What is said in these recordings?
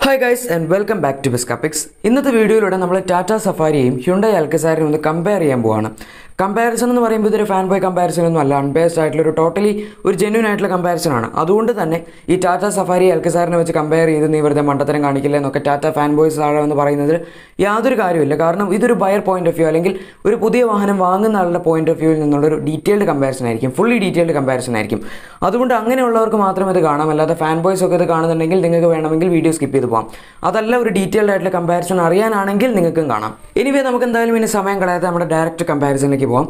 hi guys and welcome back to ബിസ്കാപ്പിക്സ് ഇന്നത്തെ വീഡിയോയിലൂടെ നമ്മൾ ടാറ്റ സഫാരിയെയും ഹ്യുണ്ടായി അൽക്കസാരിനെയും ഒന്ന് കമ്പയർ ചെയ്യാൻ പോവാണ് കമ്പാരിസൺ എന്ന് പറയുമ്പോൾ ഇതൊരു ഫാൻ ബോയ് കമ്പാരിസൺ ഒന്നും അല്ല അൺബേസ്ഡ് ആയിട്ടുള്ള ഒരു ടോട്ടലി ഒരു ജെന്യൂൻ ആയിട്ടുള്ള കമ്പാരിസൺ ആണ് അതുകൊണ്ട് തന്നെ ഈ ടാറ്റ സഫാരി അൽക്കസാരിനെ വെച്ച് കമ്പയർ ചെയ്ത് നീ വെറുതെ മണ്ടത്തരം കാണിക്കില്ല എന്നൊക്കെ ടാറ്റ ഫാൻ ബോയ്സ് ആഴം എന്ന് പറയുന്നതിൽ യാതൊരു കാര്യമില്ല കാരണം ഇതൊരു ബയർ പോയിന്റ് ഓഫ് വ്യൂ അല്ലെങ്കിൽ ഒരു പുതിയ വാഹനം വാങ്ങുന്ന ആളുടെ പോയിന്റ് ഓഫ് വ്യൂവിൽ നിന്നുള്ള ഒരു ഡീറ്റെയിൽഡ് കമ്പാരിസൺ ആയിരിക്കും ഫുള്ളി ഡീറ്റെയിൽഡ് കമ്പാരിസൺ ആയിരിക്കും അതുകൊണ്ട് അങ്ങനെയുള്ളവർക്ക് മാത്രം ഇത് കാണാം അല്ലാതെ ഫാൻ ബോയ്സ് ഒക്കെ ഇത് കാണുന്നുണ്ടെങ്കിൽ നിങ്ങൾക്ക് വേണമെങ്കിൽ വീഡിയോ സ്കിപ്പ് ചെയ്ത് പോകാം അതല്ല ഒരു ഡീറ്റെയിൽഡ് ആയിട്ടുള്ള കമ്പാരിസൺ അറിയാനാണെങ്കിൽ നിങ്ങൾക്കും കാണാം എനിവേ നമുക്ക് എന്തായാലും ഇനി സമയം കളയാതെ നമ്മുടെ ഡയറക്റ്റ് കമ്പാരിസണിലേക്ക് പോകാം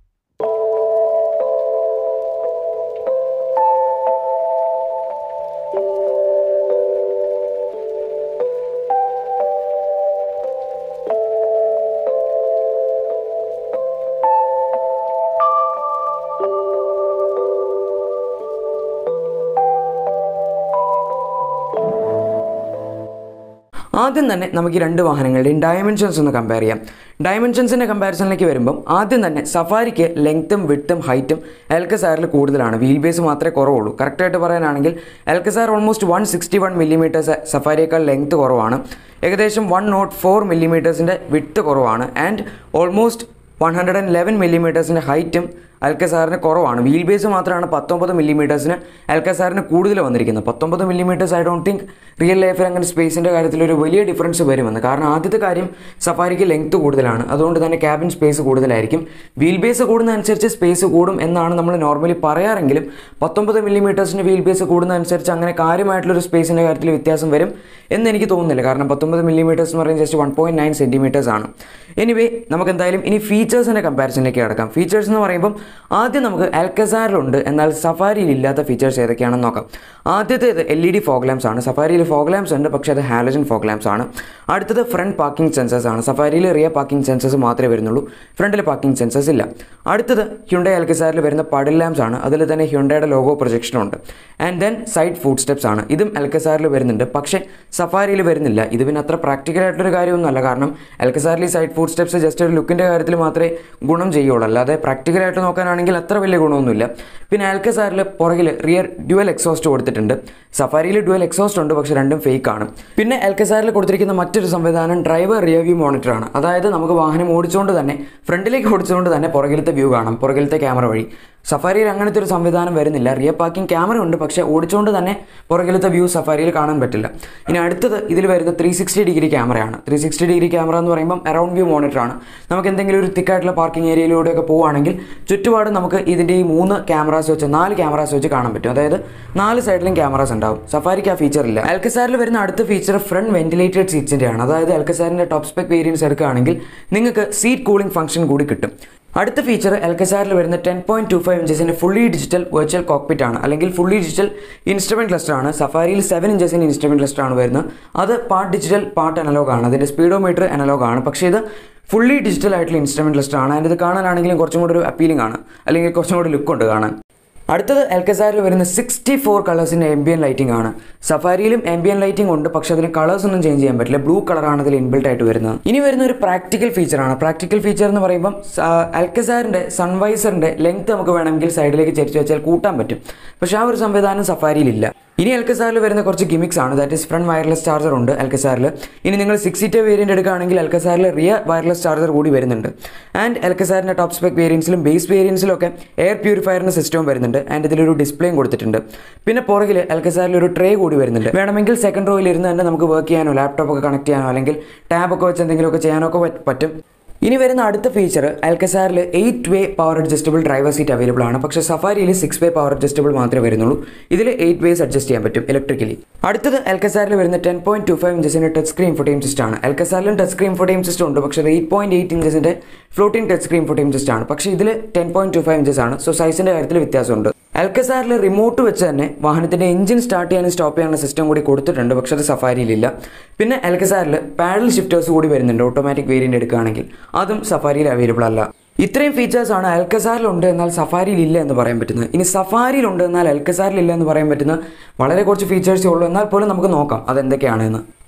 ആദ്യം തന്നെ നമുക്ക് ഈ രണ്ട് വാഹനങ്ങളുടെയും ഡയമെൻഷൻസ് ഒന്ന് കമ്പയർ ചെയ്യാം ഡയമെൻഷൻസിൻ്റെ കമ്പാരിസണിലേക്ക് വരുമ്പം ആദ്യം തന്നെ സഫാരിക്ക് ലെങ്ത്തും വിട്ടും ഹൈറ്റും എൽക്കസാറിൽ കൂടുതലാണ് വീൽ ബേസ് മാത്രമേ കുറവുള്ളൂ കറക്റ്റായിട്ട് പറയാനാണെങ്കിൽ Alcazar almost one sixty one millimetres സഫാരിയേക്കാൾ ലെങ്ത്ത് കുറവാണ് ഏകദേശം വൺ നോട്ട് ഫോർ മില്ലിമീറ്റേഴ്സിൻ്റെ വിട്ട് കുറവാണ് and almost one hundred and eleven മില്ലിമീറ്റേഴ്സിൻ്റെ ഹൈറ്റും അൽക്കസാറിന് കുറവാണ് വീൽ ബേസ് മാത്രമാണ് പത്തൊമ്പത് മില്ലിമീറ്റേഴ്സിന് അൽക്കസാറിന് കൂടുതൽ വന്നിരിക്കുന്നത് പത്തൊമ്പത് millimetres I don't think real ലൈഫിൽ അങ്ങനെ സ്പേസിൻ്റെ കാര്യത്തിൽ ഒരു വലിയ ഡിഫറൻസ് വരുമെന്ന് കാരണം ആദ്യത്തെ കാര്യം സഫാരിക്ക് ലെങ്ത് കൂടുതലാണ് അതുകൊണ്ട് തന്നെ ക്യാബിൻ സ്പേസ് കൂടുതലായിരിക്കും വീൽ ബേസ് കൂടുന്നതനുസരിച്ച് സ്പേസ് കൂടും എന്നാണ് നമ്മൾ നോർമലി പറയാറെങ്കിലും പത്തൊമ്പത് മില്ലിമീറ്റേഴ്സിന് വീൽ ബേസ് കൂടുന്നതനുസരിച്ച് അങ്ങനെ കാര്യമായിട്ടുള്ളൊരു സ്പേസിൻ്റെ കാര്യത്തിൽ വ്യത്യാസം വരും എന്ന് എനിക്ക് തോന്നുന്നില്ല കാരണം പത്തൊമ്പത് മില്ലിമീറ്റേഴ്സ് എന്ന് പറയുന്നത് just one point nine centimetres ആണ് എനിവേ നമുക്ക് എന്തായാലും ഇനി ഫീച്ചേഴ്സിൻ്റെ കമ്പാരിസണിലേക്ക് കിടക്കാം ഫീച്ചേഴ്സ് എന്ന് പറയുമ്പം ആദ്യം നമുക്ക് അൽക്കസാറിലുണ്ട് എന്നാൽ സഫാരിയിൽ ഇല്ലാത്ത ഫീച്ചേഴ്സ് ഏതൊക്കെയാണെന്ന് നോക്കാം ആദ്യത്തേത് L E D fog lamps ആണ് സഫാരിയിൽ ഫോഗ് ലാംപ്സ് ഉണ്ട് പക്ഷേ അത് ഹാലജൻ ഫോഗ് ലാംപ്സ് ആണ് അടുത്തത് ഫ്രണ്ട് പാർക്കിംഗ് സെൻസേഴ്സ് ആണ് സഫാരിയിൽ റിയർ പാർക്കിംഗ് സെൻസേഴ്സ് മാത്രമേ വരുന്നുള്ളൂ ഫ്രണ്ടിൽ പാർക്കിംഗ് സെൻസേഴ്സ് ഇല്ല അടുത്തത് ഹ്യുണ്ടൈ അൽക്കസാറിൽ വരുന്ന പടൽ ലാംപ്സ് ആണ് അതിൽ തന്നെ ഹ്യുണ്ടയുടെ ലോഗോ പ്രൊജക്ഷൻ ഉണ്ട് and then side foot steps ആണ് ഇതും അൽക്കസാറിൽ വരുന്നുണ്ട് പക്ഷേ സഫാരിയിൽ വരുന്നില്ല ഇത് പിന്നെ അത്ര പ്രാക്ടിക്കൽ ആയിട്ടൊരു കാര്യമൊന്നുമല്ല കാരണം അൽക്കസാറിൽ ഈ സൈഡ് ഫുഡ് സ്റ്റെപ്സ് ജസ്റ്റ് ഒരു ലുക്കിൻ്റെ കാര്യത്തിൽ മാത്രമേ ഗുണം ചെയ്യുള്ളൂ അല്ലാതെ പ്രാക്ടിക്കലായിട്ട് നോക്കാനാണെങ്കിൽ അത്ര വലിയ ഗുണമൊന്നുമില്ല പിന്നെ ആൽക്കസാറിൽ പുറകിൽ റിയർ ഡ്യുവൽ എക്സോസ്റ്റ് കൊടുത്തിട്ടുണ്ട് സഫാരിയിൽ ഡ്യുവൽ എക്സോസ്റ്റ് ഉണ്ട് പക്ഷെ രണ്ടും ഫേക്ക് ആണ് പിന്നെ എൽക്കസാറിൽ കൊടുത്തിരിക്കുന്ന മറ്റൊരു സംവിധാനം ഡ്രൈവർ റിയർ വ്യൂ മോണിറ്റർ ആണ് അതായത് നമുക്ക് വാഹനം ഓടിച്ചുകൊണ്ട് തന്നെ ഫ്രണ്ടിലേക്ക് ഓടിച്ചുകൊണ്ട് തന്നെ പുറകിലത്തെ വ്യൂ കാണാം പുറകിലത്തെ ക്യാമറ വഴി സഫാരിയിൽ അങ്ങനത്തെ ഒരു സംവിധാനം വരുന്നില്ല റിയർ പാർക്കിംഗ് ക്യാമറ ഉണ്ട് പക്ഷേ ഓടിച്ചുകൊണ്ട് തന്നെ പുറകിലത്തെ വ്യൂ സഫാരിയിൽ കാണാൻ പറ്റില്ല ഇനി അടുത്തത് ഇതിൽ വരുന്ന ത്രീ സിക്സ്റ്റി ഡിഗ്രി ക്യാമറയാണ് ത്രീ സിക്സ്റ്റി ഡിഗ്രി ക്യാമറ എന്ന് പറയുമ്പോൾ അറൗണ്ട് വ്യൂ മോണിറ്റർ ആണ് നമുക്ക് എന്തെങ്കിലും ഒരു തിക്കായിട്ടുള്ള പാർക്കിംഗ് ഏരിയയിലൂടെയൊക്കെ പോവുകയാണെങ്കിൽ ചുറ്റുപാടും നമുക്ക് ഇതിൻ്റെ ഈ മൂന്ന് ക്യാമറാസ് വെച്ച് നാല് ക്യാമറാസ് വെച്ച് കാണാൻ പറ്റും അതായത് നാല് സൈഡിലും ക്യാമറാസ് ഉണ്ടാവും സഫാരിക്ക് ആ ഫീച്ചർ ഇല്ല അൽക്കസാറിൽ വരുന്ന അടുത്ത ഫീച്ചർ ഫ്രണ്ട് വെന്റിലേറ്റഡ് സീറ്റ്സിൻ്റെ ആണ് അതായത് അൽക്കസാറിൻ്റെ ടോപ്പ് സ്പെക് വേരിയൻസ് എടുക്കുകയാണെങ്കിൽ നിങ്ങൾക്ക് സീറ്റ് കൂളിംഗ് ഫംഗ്ഷൻ കൂടി കിട്ടും അടുത്ത ഫീച്ചർ എൽക്കസാറിൽ വരുന്ന ടെൻ പോയിന്റ് ടു ഫൈവ് ഇഞ്ചസിൻ്റെ ഫുള്ളി ഡിജിറ്റൽ വെർച്വൽ കോക്പിറ്റ് ആണ് അല്ലെങ്കിൽ ഫുള്ളി ഡിജിറ്റൽ ഇൻസ്ട്രുമെന്റ് ക്ലസ്റ്റർ ആണ് സഫാരിയിൽ സെവൻ ഇഞ്ചസിൻ്റെ ഇൻസ്ട്രുമെന്റ് ക്ലസ്റ്റർ ആണ് വരുന്നത് അത് പാർട്ട് ഡിജിറ്റൽ പാർട്ട് അനലോഗ് ആണ് അതിൻ്റെ സ്പീഡോമീറ്റർ അനലോഗ് ആണ് പക്ഷേ ഇത് ഫുള്ളി ഡിജിറ്റൽ ആയിട്ടുള്ള ഇൻസ്ട്രുമെന്റ് ക്ലസ്റ്റർ ആണ് അതിൻ്റെ ഇത് കാണാനാണെങ്കിലും കുറച്ചും കൂടി ഒരു അപ്പീലിംഗ് ആണ് അല്ലെങ്കിൽ കുറച്ചും കൂടി ലുക്ക് ഉണ്ട് കാണാൻ അടുത്തത് എൽക്കസാറിൽ വരുന്ന സിക്സ്റ്റി ഫോർ കളേഴ്സിൻ്റെ എംബിയൻ ലൈറ്റിംഗ് ആണ് സഫാരിയിലും എംബിയൻ ലൈറ്റിംഗ് ഉണ്ട് പക്ഷെ അതിന് കളേഴ്സ് ഒന്നും ചേഞ്ച് ചെയ്യാൻ പറ്റില്ല ബ്ലൂ കളറാണ് അതിൽ ഇൻബിൽട്ട് ആയിട്ട് വരുന്നത് ഇനി വരുന്ന ഒരു പ്രാക്ടിക്കൽ ഫീച്ചറാണ് പ്രാക്ടിക്കൽ ഫീച്ചർ എന്ന് പറയുമ്പം അൽക്കസാറിൻ്റെ സൺവൈസറിൻ്റെ ലെങ്ത് നമുക്ക് വേണമെങ്കിൽ സൈഡിലേക്ക് ചരിച്ച് വെച്ചാൽ കൂട്ടാൻ പറ്റും പക്ഷേ ആ ഒരു സംവിധാനം സഫാരിയിലില്ല ഇനി എൽക്കസാറിൽ വരുന്ന കുറച്ച് ഗിമിക്സ് ആണ് that is front wireless charger ഉണ്ട് എൽക്കസാറിൽ ഇനി നിങ്ങൾ സിക്സ് സീറ്റർ വേരിയൻ്റ് എടുക്കുകയാണെങ്കിൽ എൽക്കസാറിൽ റിയർ വയർലെസ് ചാർജർ കൂടി വരുന്നുണ്ട് ആൻഡ് എൽക്കസാറിൻ്റെ ടോപ്പ് സ്പെക് വേരിയൻസിലും ബേസ് വേരിയൻസിലും ഒക്കെ എയർ പ്യൂരിഫയറിൻ്റെ സിസ്റ്റവും വരുന്നുണ്ട് ആൻഡ് ഇതിലൊരു ഡിസ്പ്ലേയും കൊടുത്തിട്ടുണ്ട് പിന്നെ പുറകിൽ എൽക്കസാറിൽ ഒരു ട്രേ കൂടി വരുന്നുണ്ട് വേണമെങ്കിൽ സെക്കൻഡ് റോയിൽ ഇരുന്ന് തന്നെ നമുക്ക് വർക്ക് ചെയ്യാനോ ലാപ്ടോപ്പ് ഒക്കെ കണക്ട് ചെയ്യാനോ അല്ലെങ്കിൽ ടാബ് ഒക്കെ വെച്ച് എന്തെങ്കിലുമൊക്കെ ചെയ്യാനോ ഒക്കെ പറ്റും ഇനി വരുന്ന അടുത്ത ഫീച്ചർ അൽക്കസാറിൽ eight way power adjustable driver seat available ആണ് പക്ഷേ സഫാരിയിൽ സിക്സ് വേ പവർ അഡ്ജസ്റ്റബിൾ മാത്രമേ വരുന്നുള്ളൂ ഇതിൽ എയ്റ്റ് വേസ് അഡ്ജസ്റ്റ് ചെയ്യാൻ പറ്റും ഇലക്ട്രിക്കലി അടുത്തത് അൽക്കസാറിൽ വരുന്ന ടെൻ പോയിന്റ് ടു ഫൈവ് ഇഞ്ചസിൻ്റെ ടച്ച് സ്ക്രീൻ ഫുട്ടേം സിസ്റ്റം ആണ് അൽക്കസാറിലും ടച്ച് സ്ക്രീൻ ഫുട്ടേം സിസ്റ്റം ഉണ്ട് പക്ഷേ എയ്റ്റ് പോയിന്റ് എയ്റ്റ് ഇഞ്ചസിൻ്റെ ഫ്ലോട്ടിംഗ് ടച്ച് സ്ക്രീൻ ഫുട്ടേം സിസ്റ്റം ആണ് പക്ഷേ ഇതിൽ ten point two five inches ആണ് സോ സൈസിൻ്റെ കാര്യത്തിൽ വ്യത്യാസമുണ്ട് അൽക്കസാറിൽ റിമോട്ട് വെച്ച് തന്നെ വാഹനത്തിൻ്റെ എഞ്ചിൻ സ്റ്റാർട്ട് ചെയ്യാനും സ്റ്റോപ്പ് ചെയ്യാനുള്ള സിസ്റ്റം കൂടി കൊടുത്തിട്ടുണ്ട് പക്ഷെ അത് സഫാരിയിലില്ല പിന്നെ അൽക്കസാറിൽ പാഡൽ ഷിഫ്റ്റേഴ്സ് കൂടി വരുന്നുണ്ട് ഓട്ടോമാറ്റിക് വേരിയൻ്റ് എടുക്കുകയാണെങ്കിൽ അതും സഫാരിയിൽ അവൈലബിൾ അല്ല ഇത്രയും ഫീച്ചേഴ്സ് ആണ് അൽക്കസാറിലുണ്ട് എന്നാൽ സഫാരിയിൽ ഇല്ല എന്ന് പറയാൻ പറ്റുന്നത് ഇനി സഫാരിയിലുണ്ട് എന്നാൽ അൽക്കസാറിൽ ഇല്ല എന്ന് പറയാൻ പറ്റുന്ന വളരെ കുറച്ച് ഫീച്ചേഴ്സേ ഉള്ളൂ എന്നാൽ പോലും നമുക്ക് നോക്കാം അതെന്തൊക്കെയാണെന്ന്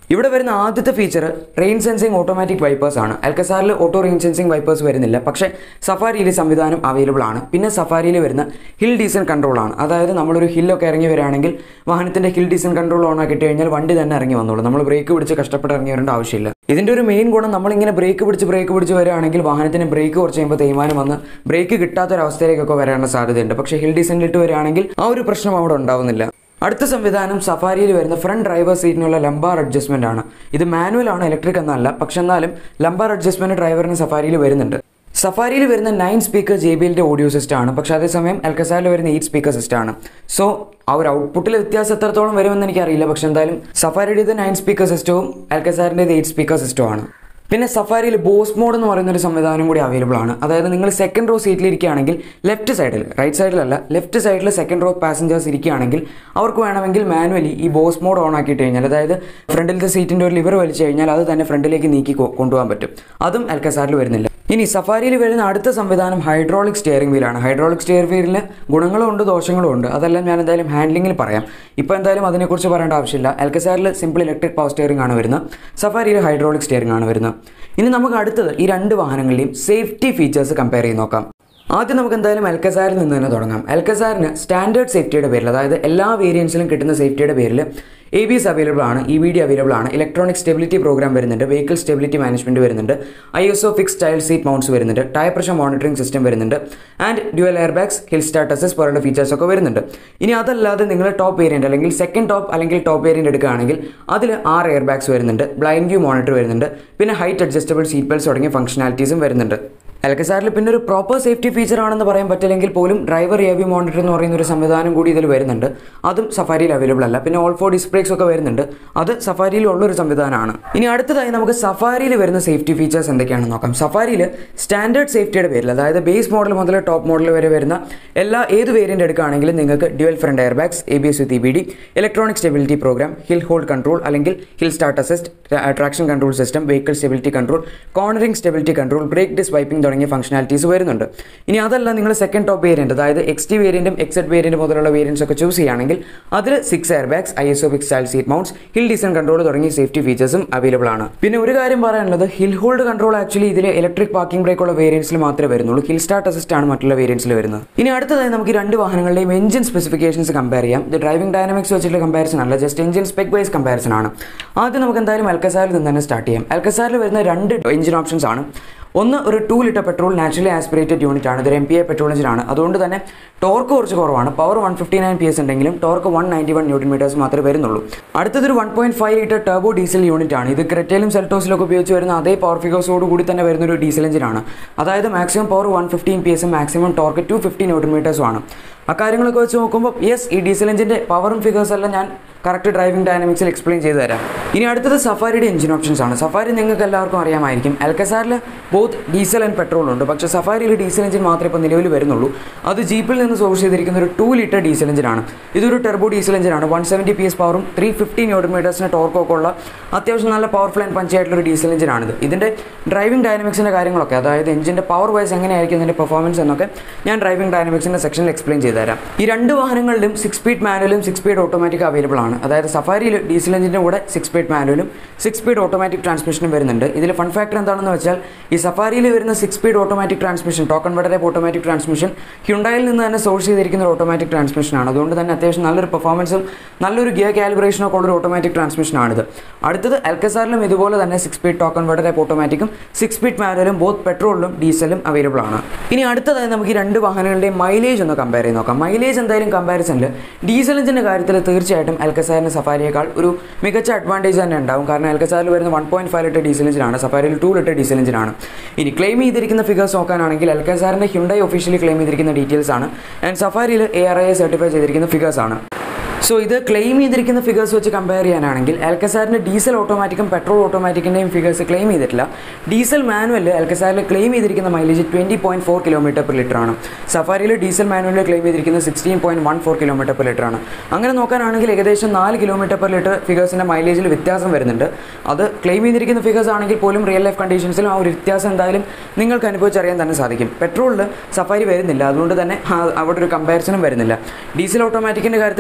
ഇവിടെ വരുന്ന ആദ്യത്തെ feature rain sensing automatic wipers ആണ് അൽക്കസാറിൽ ഓട്ടോ റെയിൻ സെൻസിങ് വൈപ്പേഴ്സ് വരുന്നില്ല പക്ഷേ സഫാരിയിൽ സംവിധാനം അവൈലബിൾ ആണ് പിന്നെ സഫാരിയിൽ വരുന്ന ഹിൽ ഡീസൻ കൺട്രോൾ ആണ് അതായത് നമ്മളൊരു ഹില്ലൊക്കെ ഇറങ്ങി വരികയാണെങ്കിൽ വാഹനത്തിന്റെ ഹിൽ ഡീസൻ കൺട്രോൾ ഓൺ ആക്കിയിട്ട് കഴിഞ്ഞാൽ വണ്ടി തന്നെ ഇറങ്ങി വന്നോളൂ നമ്മൾ ബ്രേക്ക് പിടിച്ച് കഷ്ടപ്പെട്ട് ഇറങ്ങി വരേണ്ട ആവശ്യമില്ല ഇതിന്റെ ഒരു മെയിൻ ഗുണം നമ്മളിങ്ങനെ ബ്രേക്ക് പിടിച്ച് ബ്രേക്ക് പിടിച്ച് വരികയാണെങ്കിൽ വാഹനത്തിന് ബ്രേക്ക് കുറച്ച് കഴിയുമ്പോൾ തേയ്മാനം വന്ന് ബ്രേക്ക് കിട്ടാത്തൊരവസ്ഥയിലേക്കൊക്കെ വരാനുള്ള സാധ്യതയുണ്ട് പക്ഷേ ഹിൽ ഡീസനിലിട്ട് വരികയാണെങ്കിൽ ആ ഒരു പ്രശ്നം അവിടെ ഉണ്ടാവുന്നില്ല അടുത്ത സംവിധാനം സഫാരിയിൽ വരുന്ന ഫ്രണ്ട് ഡ്രൈവർ സീറ്റിനുള്ള ലംബാർ അഡ്ജസ്റ്റ്മെന്റ് ആണ് ഇത് മാനുവൽ ആണ് ഇലക്ട്രിക് എന്നല്ല പക്ഷെ എന്നാലും ലംബാർ അഡ്ജസ്റ്റ്മെന്റ് ഡ്രൈവറിന് സഫാരിയിൽ വരുന്നുണ്ട് സഫാരിയിൽ വരുന്ന നയൻ സ്പീക്കർ ജെ ബി എല്ലിന്റെ ഓഡിയോ സിസ്റ്റം ആണ് പക്ഷെ അതേസമയം എൽക്കസാറിൽ വരുന്ന എയ്റ്റ് സ്പീക്കർ സിസ്റ്റം ആണ് സോ ആ ഒരു ഔട്ട്പുട്ടിൽ വ്യത്യാസം എത്രത്തോളം വരുമെന്ന് എനിക്കറിയില്ല പക്ഷെ എന്തായാലും സഫാരിയുടേത് നയൻ സ്പീക്കർ സിസ്റ്റവും എൽക്കസാറിൻ്റെത് എയ്റ്റ് സ്പീക്കർ സിസ്റ്റവും ആണ് പിന്നെ സഫാരിയിൽ ബോസ് മോഡ് എന്ന് പറയുന്ന ഒരു സംവിധാനം കൂടി അവൈലബിൾ ആണ് അതായത് നിങ്ങൾ സെക്കൻഡ് റോ സീറ്റിൽ ഇരിക്കുകയാണെങ്കിൽ ലെഫ്റ്റ് സൈഡിൽ റൈറ്റ് സൈഡിലല്ല ലെഫ്റ്റ് സൈഡിൽ സെക്കൻഡ് റോ പാസഞ്ചേഴ്സ് ഇരിക്കുകയാണെങ്കിൽ അവർക്ക് വേണമെങ്കിൽ മാനുവലി ഈ ബോസ് മോഡ് ഓൺ ആക്കിയിട്ട് കഴിഞ്ഞാൽ അതായത് ഫ്രണ്ടിലത്തെ സീറ്റിൻ്റെ ഒരു ലിവർ വലിച്ചു കഴിഞ്ഞാൽ അത് തന്നെ ഫ്രണ്ടിലേക്ക് നീക്കി കൊ- കൊണ്ടുപോകാൻ പറ്റും അതും എൽക്കസാറിൽ വരുന്നില്ല ഇനി സഫാരിയിൽ വരുന്ന അടുത്ത സംവിധാനം ഹൈഡ്രോളിക് സ്റ്റിയറിംഗ് വീലാണ് ഹൈഡ്രോളിക് സ്റ്റിയറിംഗ് വീലിന് ഗുണങ്ങളും ഉണ്ട് ദോഷങ്ങളും ഉണ്ട് അതെല്ലാം ഞാൻ എന്തായാലും ഹാൻഡ്ലിങ്ങിൽ പറയാം ഇപ്പോൾ എന്തായാലും അതിനെക്കുറിച്ച് പറയേണ്ട ആവശ്യമില്ല എൽക്കസാറിൽ സിമ്പിൾ ഇലക്ട്രിക് പവർ സ്റ്റിയറിംഗ് ആണ് വരുന്നത് സഫാരിയിൽ ഹൈഡ്രോളിക് സ്റ്റിയറിംഗ് ആണ് വരുന്നത് ഇനി നമുക്ക് അടുത്തത് ഈ രണ്ട് വാഹനങ്ങളുടെയും സേഫ്റ്റി ഫീച്ചേഴ്സ് കമ്പയർ ചെയ്ത് നോക്കാം ആദ്യം നമുക്ക് എന്തായാലും എൽക്കസാറിൽ നിന്ന് തന്നെ തുടങ്ങാം എൽക്കസാറിന് സ്റ്റാൻഡേർഡ് സേഫ്റ്റിയുടെ പേരിൽ അതായത് എല്ലാ വേരിയൻസിലും കിട്ടുന്ന സേഫ്റ്റിയുടെ പേരിൽ എ ബി എസ് അവൈലബിൾ ആണ് ഇ ബി ഡി അവൈലബിൾ ആണ് ഇലക്ട്രോണിക് സ്റ്റെബിലിറ്റി പ്രോഗ്രാം വരുന്നുണ്ട് വെഹിക്കിൾ സ്റ്റെബിലിറ്റി മാനേജ്മെന്റ് വരുന്നുണ്ട് I S O fix tile seat mounts വരുന്നുണ്ട് ടയർ പ്രഷർ മോണിറ്ററിംഗ് സിസ്റ്റം വരുന്നുണ്ട് and dual air bags hill start assist പോലുള്ള features ഒക്കെ വരുന്നുണ്ട് ഇനി അതല്ലാതെ നിങ്ങൾ ടോപ്പ് വേരിയന്റ് അല്ലെങ്കിൽ സെക്കൻഡ് ടോപ്പ് അല്ലെങ്കിൽ ടോപ്പ് വേരിയന്റ് എടുക്കുകയാണെങ്കിൽ അതിൽ ആറ് എയർ ബാഗ്സ് വരുന്നുണ്ട് ബ്ലൈൻഡ് വ്യൂ മോണിറ്റർ വരുന്നുണ്ട് പിന്നെ ഹൈറ്റ് അഡ്ജസ്റ്റബിൾ സീറ്റ് ബെൽറ്റ്സ് തുടങ്ങിയ ഫംഗ്ഷനാലിറ്റീസും വരുന്നുണ്ട് എൽക്കസാറിൽ പിന്നെ ഒരു പ്രോപ്പർ സേഫ്റ്റി ഫീച്ചർ ആണെന്ന് പറയാൻ പറ്റില്ലെങ്കിൽ പോലും ഡ്രൈവർ റിയവ്യൂ മോണിറ്റർ എന്ന് പറയുന്ന ഒരു സംവിധാനം കൂടി ഇതിൽ വരുന്നുണ്ട് അതും സഫാരിയിൽ അവൈലബിൾ അല്ല പിന്നെ ഓൾ ഫോർ ഡിസ്പ്ലേസ് ഒക്കെ വരുന്നുണ്ട് അത് സഫാരിയിൽ ഉള്ളൊരു സംവിധാനമാണ് ഇനി അടുത്തതായി നമുക്ക് സഫാരിയിൽ വരുന്ന സേഫ്റ്റി ഫീച്ചേഴ്സ് എന്തൊക്കെയാണെന്ന് നോക്കാം സഫാരിയിൽ സ്റ്റാൻഡേർഡ് സേഫ്റ്റിയുടെ പേരിൽ അതായത് ബേസ് മോഡൽ മുതൽ ടോപ്പ് മോഡൽ വരെ വരുന്ന എല്ലാ ഏത് വേരിയന്റ് എടുക്കുകയാണെങ്കിലും നിങ്ങൾക്ക് dual front air bags A B S with E B D electronic stability program hill hold control അല്ലെങ്കിൽ hill start assist traction control system vehicle stability control cornering stability control brake disc wiping തുടങ്ങിയ functionalities വരുന്നുണ്ട് ഇനി അതല്ല നിങ്ങൾ second top variant അതായത് X T വേരിയന്റും X Z variant മുതലുള്ള variants ഒക്കെ ചൂസ് ചെയ്യുകയാണെങ്കിൽ അതിൽ six air bags I S O fix style seat mounts hill descent control തുടങ്ങിയ സേഫ്റ്റി ഫീച്ചേഴ്സും അവൈലബിൾ ആണ് പിന്നെ ഒരു കാര്യം പറയാനുള്ളത് ഹിൽ ഹോൾഡ് കൺട്രോൾ ആക്ച്വലി ഇതിൽ ഇലക്ട്രിക് പാർക്കിംഗ് ബ്രേക്ക് ഉള്ള വേരിയൻസിൽ മാത്രമേ വരുന്നുള്ളൂ ഹിൽ സ്റ്റാർട്ട് അസിസ്റ്റ് ആണ് മറ്റുള്ള വേരിയൻസിൽ വരുന്നത് ഇനി അടുത്തതായി നമുക്ക് ഈ രണ്ട് വാഹനങ്ങളുടെയും എഞ്ചിൻ സ്പെസിഫിക്കേഷൻസ് കമ്പയർ ചെയ്യാം ഇത് ഡ്രൈവിംഗ് ഡൈനാമിക്സ് വെച്ചിട്ടുള്ള കമ്പാരിസൺ അല്ല just engine spec wise comparison ആണ് ആദ്യം നമുക്ക് എന്തായാലും അൽക്കസാറിൽ നിന്ന് തന്നെ സ്റ്റാർട്ട് ചെയ്യാം അൽക്കസാറിൽ വരുന്ന രണ്ട് എഞ്ചിൻ ഓപ്ഷൻസ് ആണ് ഒന്ന് ഒരു two litre petrol naturally aspirated unit ആണ് ഇതൊരു എം പി ഐ പെട്രോൾ എഞ്ചിനാണ് അതുകൊണ്ട് തന്നെ ടോർക്ക് കുറച്ച് കുറവാണ് power one fifty nine P S ഉണ്ടെങ്കിലും torque one ninety one newton metres മാത്രമേ വരുന്നുള്ളൂ അടുത്തതൊരു one point five litre turbo diesel unit ആണ് ഇത് ക്രെറ്റയിലും സെൽട്ടോസിലൊക്കെ ഉപയോഗിച്ച് വരുന്ന അതേ പവർ ഫിഗേഴ്സോട് കൂടി തന്നെ വരുന്ന ഒരു ഡീസൽ എഞ്ചിനാണ് അതായത് maximum power one fifteen P എസും maximum torque two fifty newton മീറ്റേഴ്സും ആണ് അക്കാര്യങ്ങളൊക്കെ വെച്ച് നോക്കുമ്പോൾ യെസ് ഈ ഡീസൽ എഞ്ചിൻ്റെ പവറും ഫിഗേഴ്സ് എല്ലാം ഞാൻ കറക്റ്റ് ഡ്രൈവിംഗ് ഡൈനാമിക്സിൽ എക്സ്പ്ലെയിൻ ചെയ്തു തരാം ഇനി അടുത്തത് സഫാരിയുടെ എഞ്ചിൻ ഓപ്ഷൻസ് ആണ് സഫാരി നിങ്ങൾക്ക് എല്ലാവർക്കും അറിയാമായിരിക്കും എൽക്കസാറിൽ ബോത്ത് ഡീസൽ ആൻഡ് പെട്രോൾ ഉണ്ട് പക്ഷേ സഫാരിയിൽ ഡീസൽ എഞ്ചിൻ മാത്രമേ ഇപ്പോൾ നിലവിൽ വരുന്നുള്ളൂ അത് ജീപ്പിൽ നിന്ന് സോഴ്സ് ചെയ്തിരിക്കുന്ന ഒരു ടു ലിറ്റർ ഡീസൽ എഞ്ചിനാണ് ഇതൊരു ടെർബോ ഡീസൽ എഞ്ചിനാണ് വൺ സെവൻറ്റി പി എസ് പവറും ത്രീ ഫിഫ്റ്റി ന്യൂട്ടൺ മീറ്റേഴ്സിന് ടോർക്കൊക്കെ ഉള്ള അത്യാവശ്യം നല്ല പവർഫുൾ ആൻഡ് പഞ്ച് ആയിട്ടുള്ള ഒരു ഡീസൽ എഞ്ചിനാണിത് ഇതിൻ്റെ ഡ്രൈവിംഗ് ഡൈനാമിക്സിൻ്റെ കാര്യങ്ങളൊക്കെ അതായത് എഞ്ചിൻ്റെ പവർ വൈസ് എങ്ങനെയായിരിക്കും ഇതിൻ്റെ പെർഫോമൻസ് എന്നൊക്കെ ഞാൻ ഡ്രൈവിംഗ് ഡൈനാമിക്സിൻ്റെ സെക്ഷനിൽ എക്സ്പ്ലെയിൻ ചെയ്തു തരാം ഈ രണ്ട് വാഹനങ്ങളിലും സിക്സ് സ്പീഡ് മാനുവലും സിക്സ് സ്പീഡ് ഓട്ടോമാറ്റിക് അവൈലബിൾ ആണ് അതായത് സഫാരിയിൽ ഡീസൽ എഞ്ചിൻ്റെ കൂടെ സിക്സ് സ്പീഡ് മാനുവലും സിക്സ് സ്പീഡ് ഓട്ടോമാറ്റിക് ട്രാൻസ്മിഷനും വരുന്നുണ്ട് ഇതിൽ ഫൺ ഫാക്ടർ എന്താണെന്ന് വെച്ചാൽ ഈ സഫാരിയിൽ വരുന്ന six speed automatic transmission torque converter automatic transmission ഹ്യുണ്ടായിൽ നിന്ന് തന്നെ സോഴ്സ് ചെയ്തിരിക്കുന്ന ഒരു ഓട്ടോമാറ്റിക് ട്രാൻസ്മിഷനാണ് അതുകൊണ്ട് തന്നെ അത്യാവശ്യം നല്ലൊരു പെർഫോമൻസും നല്ലൊരു ഗിയർ കാലിബ്രേഷനും ഒക്കെ ഉള്ള ഒരു ഓട്ടോമാറ്റിക് ട്രാൻസ്മിഷനാണിത് അടുത്തത് എൽക്കസാറിലും ഇതുപോലെ തന്നെ സിക്സ് സ്പീഡ് ടോക്കൺ വടരെ ഓട്ടോമാറ്റിക്കും സിക്സ് സ്പീഡ് മാനുവലും ബോത്ത് പെട്രോളിലും ഡീസലും അവൈലബിൾ ആണ് ഇനി അടുത്തതായി നമുക്ക് ഈ രണ്ട് വാഹനങ്ങളുടെയും മൈലേജ് ഒന്ന് കമ്പയർ ചെയ്ത് നോക്കാം മൈലേജ് എന്തായാലും കമ്പാരിസണിൽ ഡീസൽ എഞ്ചിൻ്റെ കാര്യത്തിൽ തീർച്ചയായിട്ടും എൽക്കസാറിന് സഫാരിയേക്കാൾ ഒരു മികച്ച അഡ്വാൻറ്റേജ് തന്നെ ഉണ്ടാവും കാരണം എൽക്കസാറിൽ വരുന്ന one point five litre diesel എഞ്ചിനാണ് സഫാരിയിൽ ടു ലിറ്റർ ഡീസൽ എഞ്ചിനാണ് ഇനി ക്ലെയിം ചെയ്തിരിക്കുന്ന ഫിഗേഴ്സ് നോക്കാനാണെങ്കിൽ എൽക്കസാറിൻ്റെ ഹ്യുണ്ടായി ഒഫീഷ്യലി ക്ലെയിം ചെയ്തിരിക്കുന്ന ഡീറ്റെയിൽസ് ആണ് ആൻഡ് സഫാരിയിൽ എ ആർ ഐ സർട്ടിഫൈ ചെയ്തിരിക്കുന്ന ഫിഗേഴ്സ് ആണ് സോ ഇത് ക്ലെയിം ചെയ്തിരിക്കുന്ന ഫിഗേഴ്സ് വെച്ച് കമ്പയർ ചെയ്യാനാണെങ്കിൽ എൽക്കസാറിൻ്റെ ഡീസൽ ഓട്ടോമാറ്റിക്കും പെട്രോൾ ഓട്ടോമാറ്റിക്കിൻ്റെയും ഫിഗേഴ്സ് ക്ലെയിം ചെയ്തിട്ടില്ല ഡീസൽ മാനുവലിൽ എൽക്കസാറിൽ ക്ലെയിം ചെയ്തിരിക്കുന്ന mileage twenty point four kilometre per litre ആണ് സഫാരിയിൽ ഡീസൽ മാനുവലിൽ ക്ലെയിം ചെയ്തിരിക്കുന്നത് sixteen point one four kilometre per litre ആണ് അങ്ങനെ നോക്കാനാണെങ്കിൽ ഏകദേശം നാല് കിലോമീറ്റർ പെർ ലിറ്റർ ഫിഗേഴ്സിൻ്റെ മൈലേജിൽ വ്യത്യാസം വരുന്നുണ്ട് അത് ക്ലെയിം ചെയ്തിരിക്കുന്ന ഫിഗേഴ്സ് ആണെങ്കിൽ പോലും റിയൽ ലൈഫ് കണ്ടീഷൻസിലും ആ ഒരു വ്യത്യാസം എന്തായാലും നിങ്ങൾക്ക് അനുഭവിച്ചറിയാൻ തന്നെ സാധിക്കും പെട്രോളിൽ സഫാരി വരുന്നില്ല അതുകൊണ്ട് തന്നെ ആ- അവിടെ ഒരു കമ്പാരിസണും വരുന്നില്ല ഡീസൽ ഓട്ടോമാറ്റിക്കിൻ്റെ കാര്യത്തിൽ സഫാരിയിൽ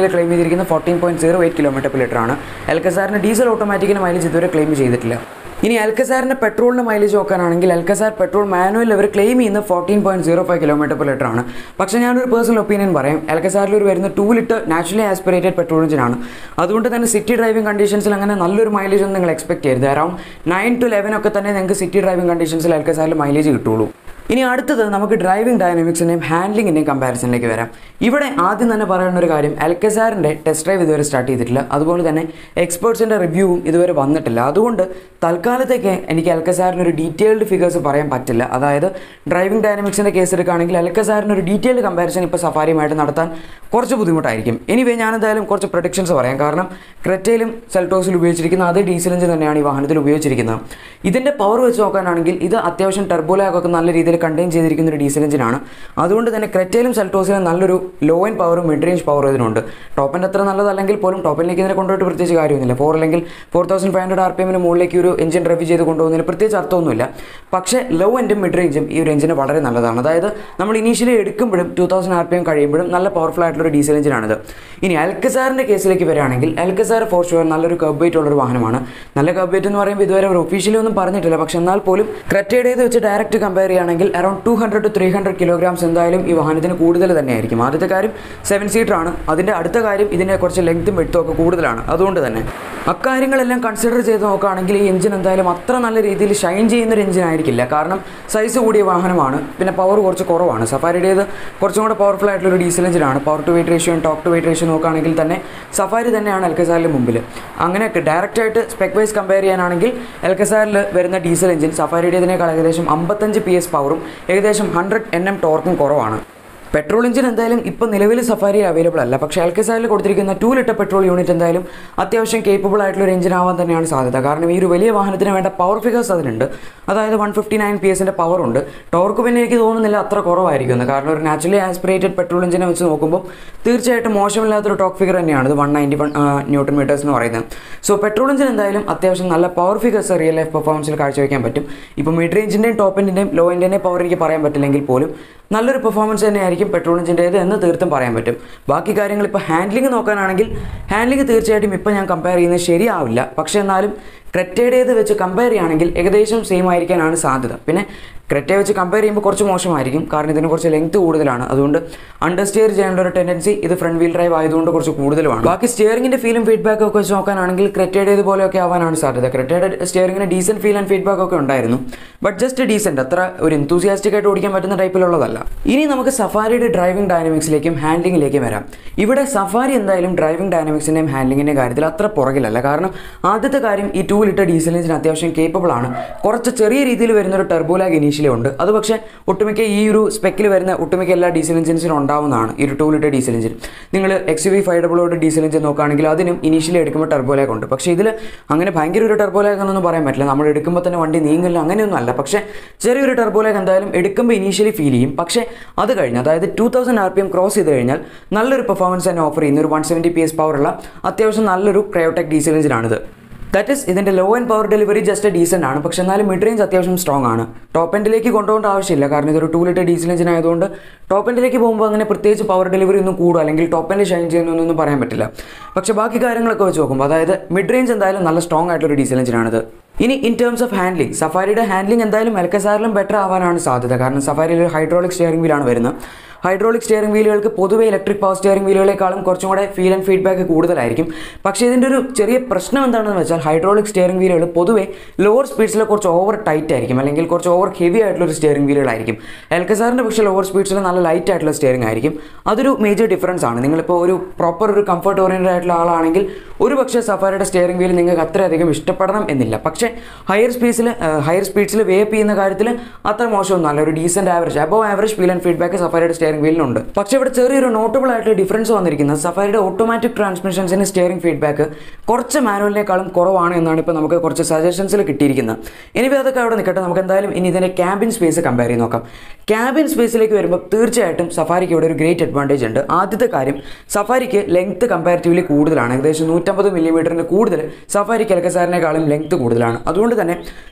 ഇതുവരെ ക്ലെയിം ചെയ്തിരിക്കുന്നത് fourteen point zero eight kilometre per litre ആണ് എൽക്കസാറിന് ഡീസൽ ഓട്ടോമാറ്റിക്കിന് മൈലേജ് ഇതുവരെ ക്ലെയിം ചെയ്തിട്ടില്ല ഇനി എൽക്കസാറിൻ്റെ പെട്രോളിന് മൈലേജ് നോക്കാനാണെങ്കിൽ എൽക്കസാർ പെട്രോൾ മാനുവൽ അവർ ക്ലെയിം ചെയ്യുന്ന fourteen point zero five kilometre per litre ആണ് പക്ഷേ ഞാനൊരു പേഴ്സണൽ ഒപ്പീനിയൻ പറയാം എൽക്കസാറിൽ ഒരു വരുന്ന two litre naturally aspirated petrol എഞ്ചിനാണ് അതുകൊണ്ട് തന്നെ സിറ്റി ഡ്രൈവിംഗ് കണ്ടീഷൻസിൽ അങ്ങനെ നല്ലൊരു മൈലേജ് ഒന്നും നിങ്ങൾ എക്സ്പെക്ട് ചെയ്യരുത് അറൗണ്ട് നയൻ ടു ലെവൻ ഒക്കെ തന്നെ നിങ്ങൾക്ക് സിറ്റി ഡ്രൈവിംഗ് കണ്ടീഷൻസിൽ എൽക്കസാറിൽ മൈലേജ് കിട്ടുള്ളൂ ഇനി അടുത്തത് നമുക്ക് ഡ്രൈവിംഗ് ഡൈനാമിക്സിൻ്റെയും ഹാൻഡ്ലിങ്ങിൻ്റെയും കമ്പാരിസണിലേക്ക് വരാം ഇവിടെ ആദ്യം തന്നെ പറയുന്ന ഒരു കാര്യം എൽക്കസാറിൻ്റെ ടെസ്റ്റ് ഡ്രൈവ് ഇതുവരെ സ്റ്റാർട്ട് ചെയ്തിട്ടില്ല അതുപോലെ തന്നെ എക്സ്പേർട്സിൻ്റെ റിവ്യൂവും ഇതുവരെ വന്നിട്ടില്ല അതുകൊണ്ട് തൽക്കാലത്തേക്ക് എനിക്ക് എൽക്കസാറിന് ഒരു ഡീറ്റെയിൽഡ് ഫിഗേഴ്സ് പറയാൻ പറ്റില്ല അതായത് ഡ്രൈവിംഗ് ഡൈനാമിക്സിൻ്റെ കേസ് എടുക്കുകയാണെങ്കിൽ എൽക്കസാറിന് ഒരു ഡീറ്റെയിൽഡ് കമ്പാരിസൺ ഇപ്പോൾ സഫാരിയുമായിട്ട് നടത്താൻ കുറച്ച് ബുദ്ധിമുട്ടായിരിക്കും എനിവേ ഞാൻ എന്തായാലും കുറച്ച് പ്രൊഡിക്ഷൻസ് പറയാം കാരണം ക്രെറ്റയിലും സെൽട്ടോസിലും ഉപയോഗിച്ചിരിക്കുന്ന അതേ ഡീസൽ എഞ്ചിൻ തന്നെയാണ് ഈ വാഹനത്തിൽ ഉപയോഗിച്ചിരിക്കുന്നത് ഇതിൻ്റെ പവർ വെച്ച് നോക്കാനാണെങ്കിൽ ഇത് അത്യാവശ്യം ടർബോ ലാഗൊക്കെ നല്ല രീതിയിൽ കണ്ടെയ്ൻ ചെയ്തിരിക്കുന്ന ഒരു ഡീസൽ എഞ്ചിനാണ് അതുകൊണ്ട് തന്നെ ക്രെറ്റയിലും സെൽട്ടോസിലും നല്ലൊരു ലോ ആൻഡ് പവറും മിഡ് റേഞ്ച് പവറും ഇതിനുണ്ട് ടോപ്പിൻ്റെ അത്ര നല്ലതല്ലെങ്കിൽ പോലും ടോപ്പിലേക്ക് ഇതിനെ കൊണ്ടുപോയിട്ട് പ്രത്യേകിച്ച് കാര്യമൊന്നുമില്ല ഫോർ അല്ലെങ്കിൽ four thousand five hundred R P എമ്മിന് മുകളിലേക്ക് ഒരു എഞ്ചിൻ ഡ്രൈവ് ചെയ്ത് കൊണ്ടുപോകുന്നതിന് പ്രത്യേകിച്ച് അർത്ഥമൊന്നുമില്ല പക്ഷേ ലോ എൻഡും മിഡ് റേഞ്ചും ഈ ഒരു എഞ്ചിന് വളരെ നല്ലതാണ് അതായത് നമ്മൾ ഇനീഷ്യലി എടുക്കുമ്പോഴും two thousand R P M കഴിയുമ്പോഴും നല്ല പവർഫുൾ ആയിട്ടുള്ള ഒരു ഡീസൽ എഞ്ചിനാണിത് ഇനി അൽക്കസാറിൻ്റെ കേസിലേക്ക് വരികയാണെങ്കിൽ അൽക്കസാർ ഫോർ ഷുവർ നല്ലൊരു കബ് വെയിറ്റ് ഉള്ള ഒരു വാഹനമാണ് നല്ല കബ് വെയിറ്റ് എന്ന് പറയുമ്പോൾ ഇതുവരെ ഒരു ഒഫീഷ്യലി ഒന്നും പറഞ്ഞിട്ടില്ല പക്ഷെ എന്നാൽ പോലും ക്രെറ്റയുടേത് വെച്ച് ഡയറക്റ്റ് കമ്പയർ ചെയ്യുകയാണെങ്കിൽ around two hundred two three hundred kilograms എന്തായാലും ഈ വാഹനത്തിന് കൂടുതൽ തന്നെയായിരിക്കും ആദ്യത്തെ കാര്യം സെവൻ സീറ്റർ ആണ് അതിൻ്റെ അടുത്ത കാര്യം ഇതിനെ കുറച്ച് ലെങ്ത്തും വെട്ടും ഒക്കെ കൂടുതലാണ് അതുകൊണ്ട് തന്നെ അക്കാര്യങ്ങളെല്ലാം കൺസിഡർ ചെയ്ത് നോക്കുകയാണെങ്കിൽ ഈ എഞ്ചിൻ എന്തായാലും അത്ര നല്ല രീതിയിൽ ഷൈൻ ചെയ്യുന്ന ഒരു എഞ്ചിൻ ആയിരിക്കില്ല കാരണം സൈസ് കൂടിയ വാഹനമാണ് പിന്നെ പവർ കുറച്ച് കുറവാണ് സഫാരിയുടേത് കുറച്ചും കൂടെ പവർഫുൾ ആയിട്ടുള്ള ഒരു ഡീസൽ എഞ്ചിനാണ് power to weight ratio top to weight ratio നോക്കുകയാണെങ്കിൽ തന്നെ സഫാരി തന്നെയാണ് എൽക്കസാറിന് മുമ്പിൽ അങ്ങനെ ഡയറക്റ്റ് ആയിട്ട് സ്പെക് വൈസ് കമ്പയർ ചെയ്യാനാണെങ്കിൽ എൽക്കസാറിൽ വരുന്ന ഡീസൽ എഞ്ചിൻ സഫാരിയുടേതിനേക്കാൾ ഏകദേശം അമ്പത്തഞ്ച് പി എസ് പവറും ഏകദേശം ഹൺഡ്രഡ് എൻ എം ടോർക്കും കുറവാണ് പെട്രോൾ എഞ്ചിൻ എന്തായാലും ഇപ്പോൾ നിലവിൽ സഫാരി അവൈലബിൾ അല്ല പക്ഷേ എൽക്കസാറിൽ കൊടുത്തിരിക്കുന്ന ടു ലിറ്റർ പെട്രോൾ യൂണിറ്റ് എന്തായാലും അത്യാവശ്യം കേപ്പബിൾ ആയിട്ടുള്ള ഒരു എഞ്ചിൻ ആവാൻ തന്നെയാണ് സാധ്യത കാരണം ഈ ഒരു വലിയ വാഹനത്തിന് വേണ്ട പവർ ഫിഗേഴ്സ് അതിനുണ്ട് അതായത് വൺ ഫിഫ്റ്റി നയൻ പി എസിൻ്റെ പവർ ഉണ്ട് ടോർക്ക് പിന്നെ എനിക്ക് തോന്നുന്നില്ല അത്ര കുറവായിരിക്കും കാരണം ഒരു നാച്ചുറലി ആസ്പിറേറ്റഡ് പെട്രോൾ എഞ്ചിനെ വെച്ച് നോക്കുമ്പോൾ തീർച്ചയായിട്ടും മോശമില്ലാത്തൊരു ടോക്ക് ഫിഗർ തന്നെയാണ് ഇത് one ninety one newton metres എന്ന് പറയുന്നത് സോ പെട്രോൾ എഞ്ചിൻ എന്തായാലും അത്യാവശ്യം നല്ല പവർ ഫിഗേഴ്സ് റിയൽ ലൈഫ് പെർഫോമൻസിൽ കാഴ്ചവെക്കാൻ പറ്റും ഇപ്പോൾ മിഡ് റേഞ്ചിൻ്റെയും ടോപ്പ് എൻഡിൻ്റെയും ലോ എൻഡിൻ്റെയും പവർ എനിക്ക് പറയാൻ പറ്റില്ലെങ്കിൽ പോലും നല്ലൊരു പെർഫോമൻസ് തന്നെയായിരിക്കും പെട്രോൾ എഞ്ചിൻ്റേത് എന്ന് തീർത്തും പറയാൻ പറ്റും ബാക്കി കാര്യങ്ങൾ ഇപ്പോൾ ഹാൻഡ്ലിംഗ് നോക്കാനാണെങ്കിൽ ഹാൻഡ്ലിംഗ് തീർച്ചയായിട്ടും ഇപ്പോൾ ഞാൻ കമ്പയർ ചെയ്യുന്നത് ശരിയാവില്ല പക്ഷേ എന്നാലും ക്രെറ്റയുടേത് വെച്ച് കമ്പയർ ചെയ്യുകയാണെങ്കിൽ ഏകദേശം സെയിം ആയിരിക്കാനാണ് സാധ്യത പിന്നെ ക്രെറ്റയെ വെച്ച് കമ്പയർ ചെയ്യുമ്പോൾ കുറച്ച് മോശമായിരിക്കും കാരണം ഇതിന് കുറച്ച് ലെങ്ത് കൂടുതലാണ് അതുകൊണ്ട് അണ്ടർ സ്റ്റിയർ ചെയ്യാനുള്ള ഒരു ടെൻഡൻസി ഇത് ഫ്രണ്ട് വീൽ ഡ്രൈവ് ആയതുകൊണ്ട് കുറച്ച് കൂടുതലുമാണ് ബാക്കി സ്റ്റിയറിംഗിന്റെ ഫീലും ഫീഡ്ബാക്ക് ഒക്കെ വെച്ച് നോക്കാനാണെങ്കിൽ ക്രെറ്റയുടേത് പോലെയൊക്കെ ആവാനാണ് സാധ്യത ക്രെറ്റയുടെ സ്റ്റിയറിംഗിന് ഡീസൻറ്റ് ഫീൽ ആൻഡ് ഫീഡ്ബാക്ക് ഒക്കെ ഉണ്ടായിരുന്നു ബട്ട് ജസ്റ്റ് ഡീസൻറ്റ് അത്ര ഒരു enthusiastic ആയിട്ട് ഓടിക്കാൻ പറ്റുന്ന ടൈപ്പിലുള്ളതല്ല ഇനി നമുക്ക് സഫാരിയുടെ ഡ്രൈവിംഗ് ഡൈനാമിക്സിലേക്കും ഹാൻഡ്ലിംഗിലേക്കും വരാം ഇവിടെ സഫാരി എന്തായാലും ഡ്രൈവിംഗ് ഡൈനാമിക്സിൻ്റെയും ഹാൻഡ്ലിങ്ങിൻ്റെയും കാര്യത്തിൽ അത്ര പുറകിലല്ല കാരണം ആദ്യത്തെ കാര്യം ഈ ടു ലിറ്റർ ഡീസൽ എഞ്ചിൻ അത്യാവശ്യം കേപ്പബിൾ ആണ് കുറച്ച് ചെറിയ രീതിയിൽ വരുന്ന ഒരു ടെർബോലാഗ് ഇനീഷ്യലി ഉണ്ട് അത് പക്ഷേ ഒട്ടുമിക്ക ഈ ഒരു സ്പെക്കിൽ വരുന്ന ഒട്ടുമിക്ക എല്ലാ ഡീസൽ എഞ്ചിൻസിനും ഉണ്ടാവുന്നതാണ് ഈ ഒരു ടു ലിറ്റർ ഡീസൽ എഞ്ചിൻ നിങ്ങൾ എക്സ് വി ഫൈവ് ഡബിളോട് ഡീസൽ എഞ്ചിൻ നോക്കുകയാണെങ്കിൽ അതിനും ഇനീഷ്യലി എടുക്കുമ്പോൾ ടെർബോലാഗ് ഉണ്ട് പക്ഷേ ഇതിൽ അങ്ങനെ ഭയങ്കര ഒരു ടെർബോലാഗ് എന്നൊന്നും പറയാൻ പറ്റില്ല നമ്മൾ എടുക്കുമ്പോൾ തന്നെ വണ്ടി നീങ്ങില്ല അങ്ങനെയൊന്നും അല്ല പക്ഷേ ചെറിയൊരു ടെർബോലാഗ് എന്തായാലും എടുക്കുമ്പോൾ ഇനീഷ്യലി ഫീൽ ചെയ്യും പക്ഷേ അത് കഴിഞ്ഞ് അതായത് two thousand R P M cross ചെയ്ത് കഴിഞ്ഞാൽ നല്ലൊരു പെർഫോമൻസ് തന്നെ ഓഫർ ചെയ്യുന്ന ഒരു വൺ സെവൻറ്റി പി എസ് പവറുള്ള അത്യാവശ്യം നല്ലൊരു ക്രയോടെക് ഡീസൽ എഞ്ചിനാണിത് ദാറ്റ് ഇസ് ഇതിൻ്റെ low end power delivery just decent ആണ് പക്ഷേ എന്നാലും മിഡ് റേഞ്ച് അത്യാവശ്യം സ്ട്രോങ് ആണ് ടോപ്പ് എൻഡിലേക്ക് കൊണ്ടുപോകേണ്ട ആവശ്യമില്ല കാരണം ഇതൊരു ടു ലിറ്റർ ഡീസൽ എഞ്ചിൻ ആയതുകൊണ്ട് ടോപ്പ് എൻഡിലേക്ക് പോകുമ്പോൾ അങ്ങനെ പ്രത്യേകിച്ച് പവർ ഡെലിവറി ഒന്നും കൂടും അല്ലെങ്കിൽ ടോപ്പ് എൻഡ് ഷൈൻ ചെയ്യുന്നൊന്നും പറയാൻ പറ്റില്ല പക്ഷേ ബാക്കി കാര്യങ്ങളൊക്കെ വെച്ച് നോക്കുമ്പോൾ അതായത് മിഡ് റേഞ്ച് എന്തായാലും നല്ല സ്ട്രോങ് ആയിട്ടുള്ള ഒരു ഡീസൽ എഞ്ചിനാണിത് ഇനി ഇൻ ടേംസ് ഓഫ് ഹാൻഡ്ലിംഗ് സഫാരിയുടെ ഹാൻഡ്ലിംഗ് എന്തായാലും എൽക്കസാറിലും ബെറ്റർ ആവാനാണ് സാധ്യത കാരണം സഫാരിയിൽ ഒരു ഹൈഡ്രോളിക് സ്റ്റിയറിംഗ് വീലാണ് വരുന്നത് ഹൈഡ്രോളിക് സ്റ്റിയറിംഗ് വീലുകൾക്ക് പൊതുവെ ഇലക്ട്രിക് പവർ സ്റ്റിയറിംഗ് വീലുകളെക്കാളും കുറച്ചും കൂടെ ഫീൽ ആൻഡ് ഫീഡ്ബാക്ക് കൂടുതലായിരിക്കും പക്ഷേ ഇതിൻ്റെ ഒരു ചെറിയ പ്രശ്നം എന്താണെന്ന് വെച്ചാൽ ഹൈഡ്രോളിക് സ്റ്റിയറിംഗ് വീലുകൾ പൊതുവെ ലോവർ സ്പീഡ്സിൽ കുറച്ച് ഓവർ ടൈറ്റ് ആയിരിക്കും അല്ലെങ്കിൽ കുറച്ച് ഓവർ ഹെവി ആയിട്ടുള്ള ഒരു സ്റ്റിയറിംഗ് വീലുകളായിരിക്കും എൽക്കസാറിൻ്റെ പക്ഷേ ലോവർ സ്പീഡ്സിൽ നല്ല ലൈറ്റ് ആയിട്ടുള്ള സ്റ്റിയറിംഗ് ആയിരിക്കും അതൊരു മേജർ ഡിഫറൻസ് ആണ് നിങ്ങളിപ്പോൾ ഒരു പ്രോപ്പർ ഒരു കംഫർട്ട് ഓറിയൻറ്റഡ് ആയിട്ടുള്ള ആളാണെങ്കിൽ ഒരു പക്ഷേ സഫാരിയുടെ സ്റ്റിയറിംഗ് വീൽ നിങ്ങൾക്ക് അത്രയധികം ഇഷ്ടപ്പെടണം എന്നില്ല പക്ഷേ ഹയർ സ്പീഡ്സിൽ ഹയർ സ്പീഡ്സിൽ വേപ്പ് ചെയ്യുന്ന കാര്യത്തിൽ അത്ര മോശമൊന്നുമല്ല ഒരു decent average above average feel and feedback സഫാരിയുടെ സ്റ്റിയറിംഗ് വീലിനുണ്ട് പക്ഷേ ഇവിടെ ചെറിയൊരു നോട്ടബിൾ ആയിട്ടുള്ള ഡിഫറൻസ് വന്നിരിക്കുന്നത് സഫാരിയുടെ ഓട്ടോമാറ്റിക് ട്രാൻസ്മിഷൻസിന് സ്റ്റിയറിംഗ് ഫീഡ്ബാക്ക് കുറച്ച് മാനുവലിനേക്കാളും കുറവാണ് എന്നാണ് ഇപ്പോൾ നമുക്ക് കുറച്ച് സജഷൻസിൽ കിട്ടിയിരിക്കുന്നത് ഇനി അതൊക്കെ അവിടെ നിൽക്കട്ടെ നമുക്ക് എന്തായാലും ഇനി ഇതിൻ്റെ ക്യാബിൻ സ്പേസ് കമ്പയർ ചെയ്ത് നോക്കാം ക്യാബിൻ സ്പേസിലേക്ക് വരുമ്പോൾ തീർച്ചയായിട്ടും സഫാരിക്ക് ഇവിടെ ഒരു ഗ്രേറ്റ് അഡ്വാൻറ്റേജ് ഉണ്ട് ആദ്യത്തെ കാര്യം സഫാരിക്ക് ലെങ്ത് കമ്പാരിറ്റീവ്ലി കൂടുതലാണ് ഏകദേശം നൂറ്റമ്പത് മില്ലിമീറ്ററിന് കൂടുതൽ സഫാരിക്ക് എൽക്കസാറിനേക്കാളും ലെങ്ത് കൂടുതലാണ് അതുകൊണ്ട് തന്നെ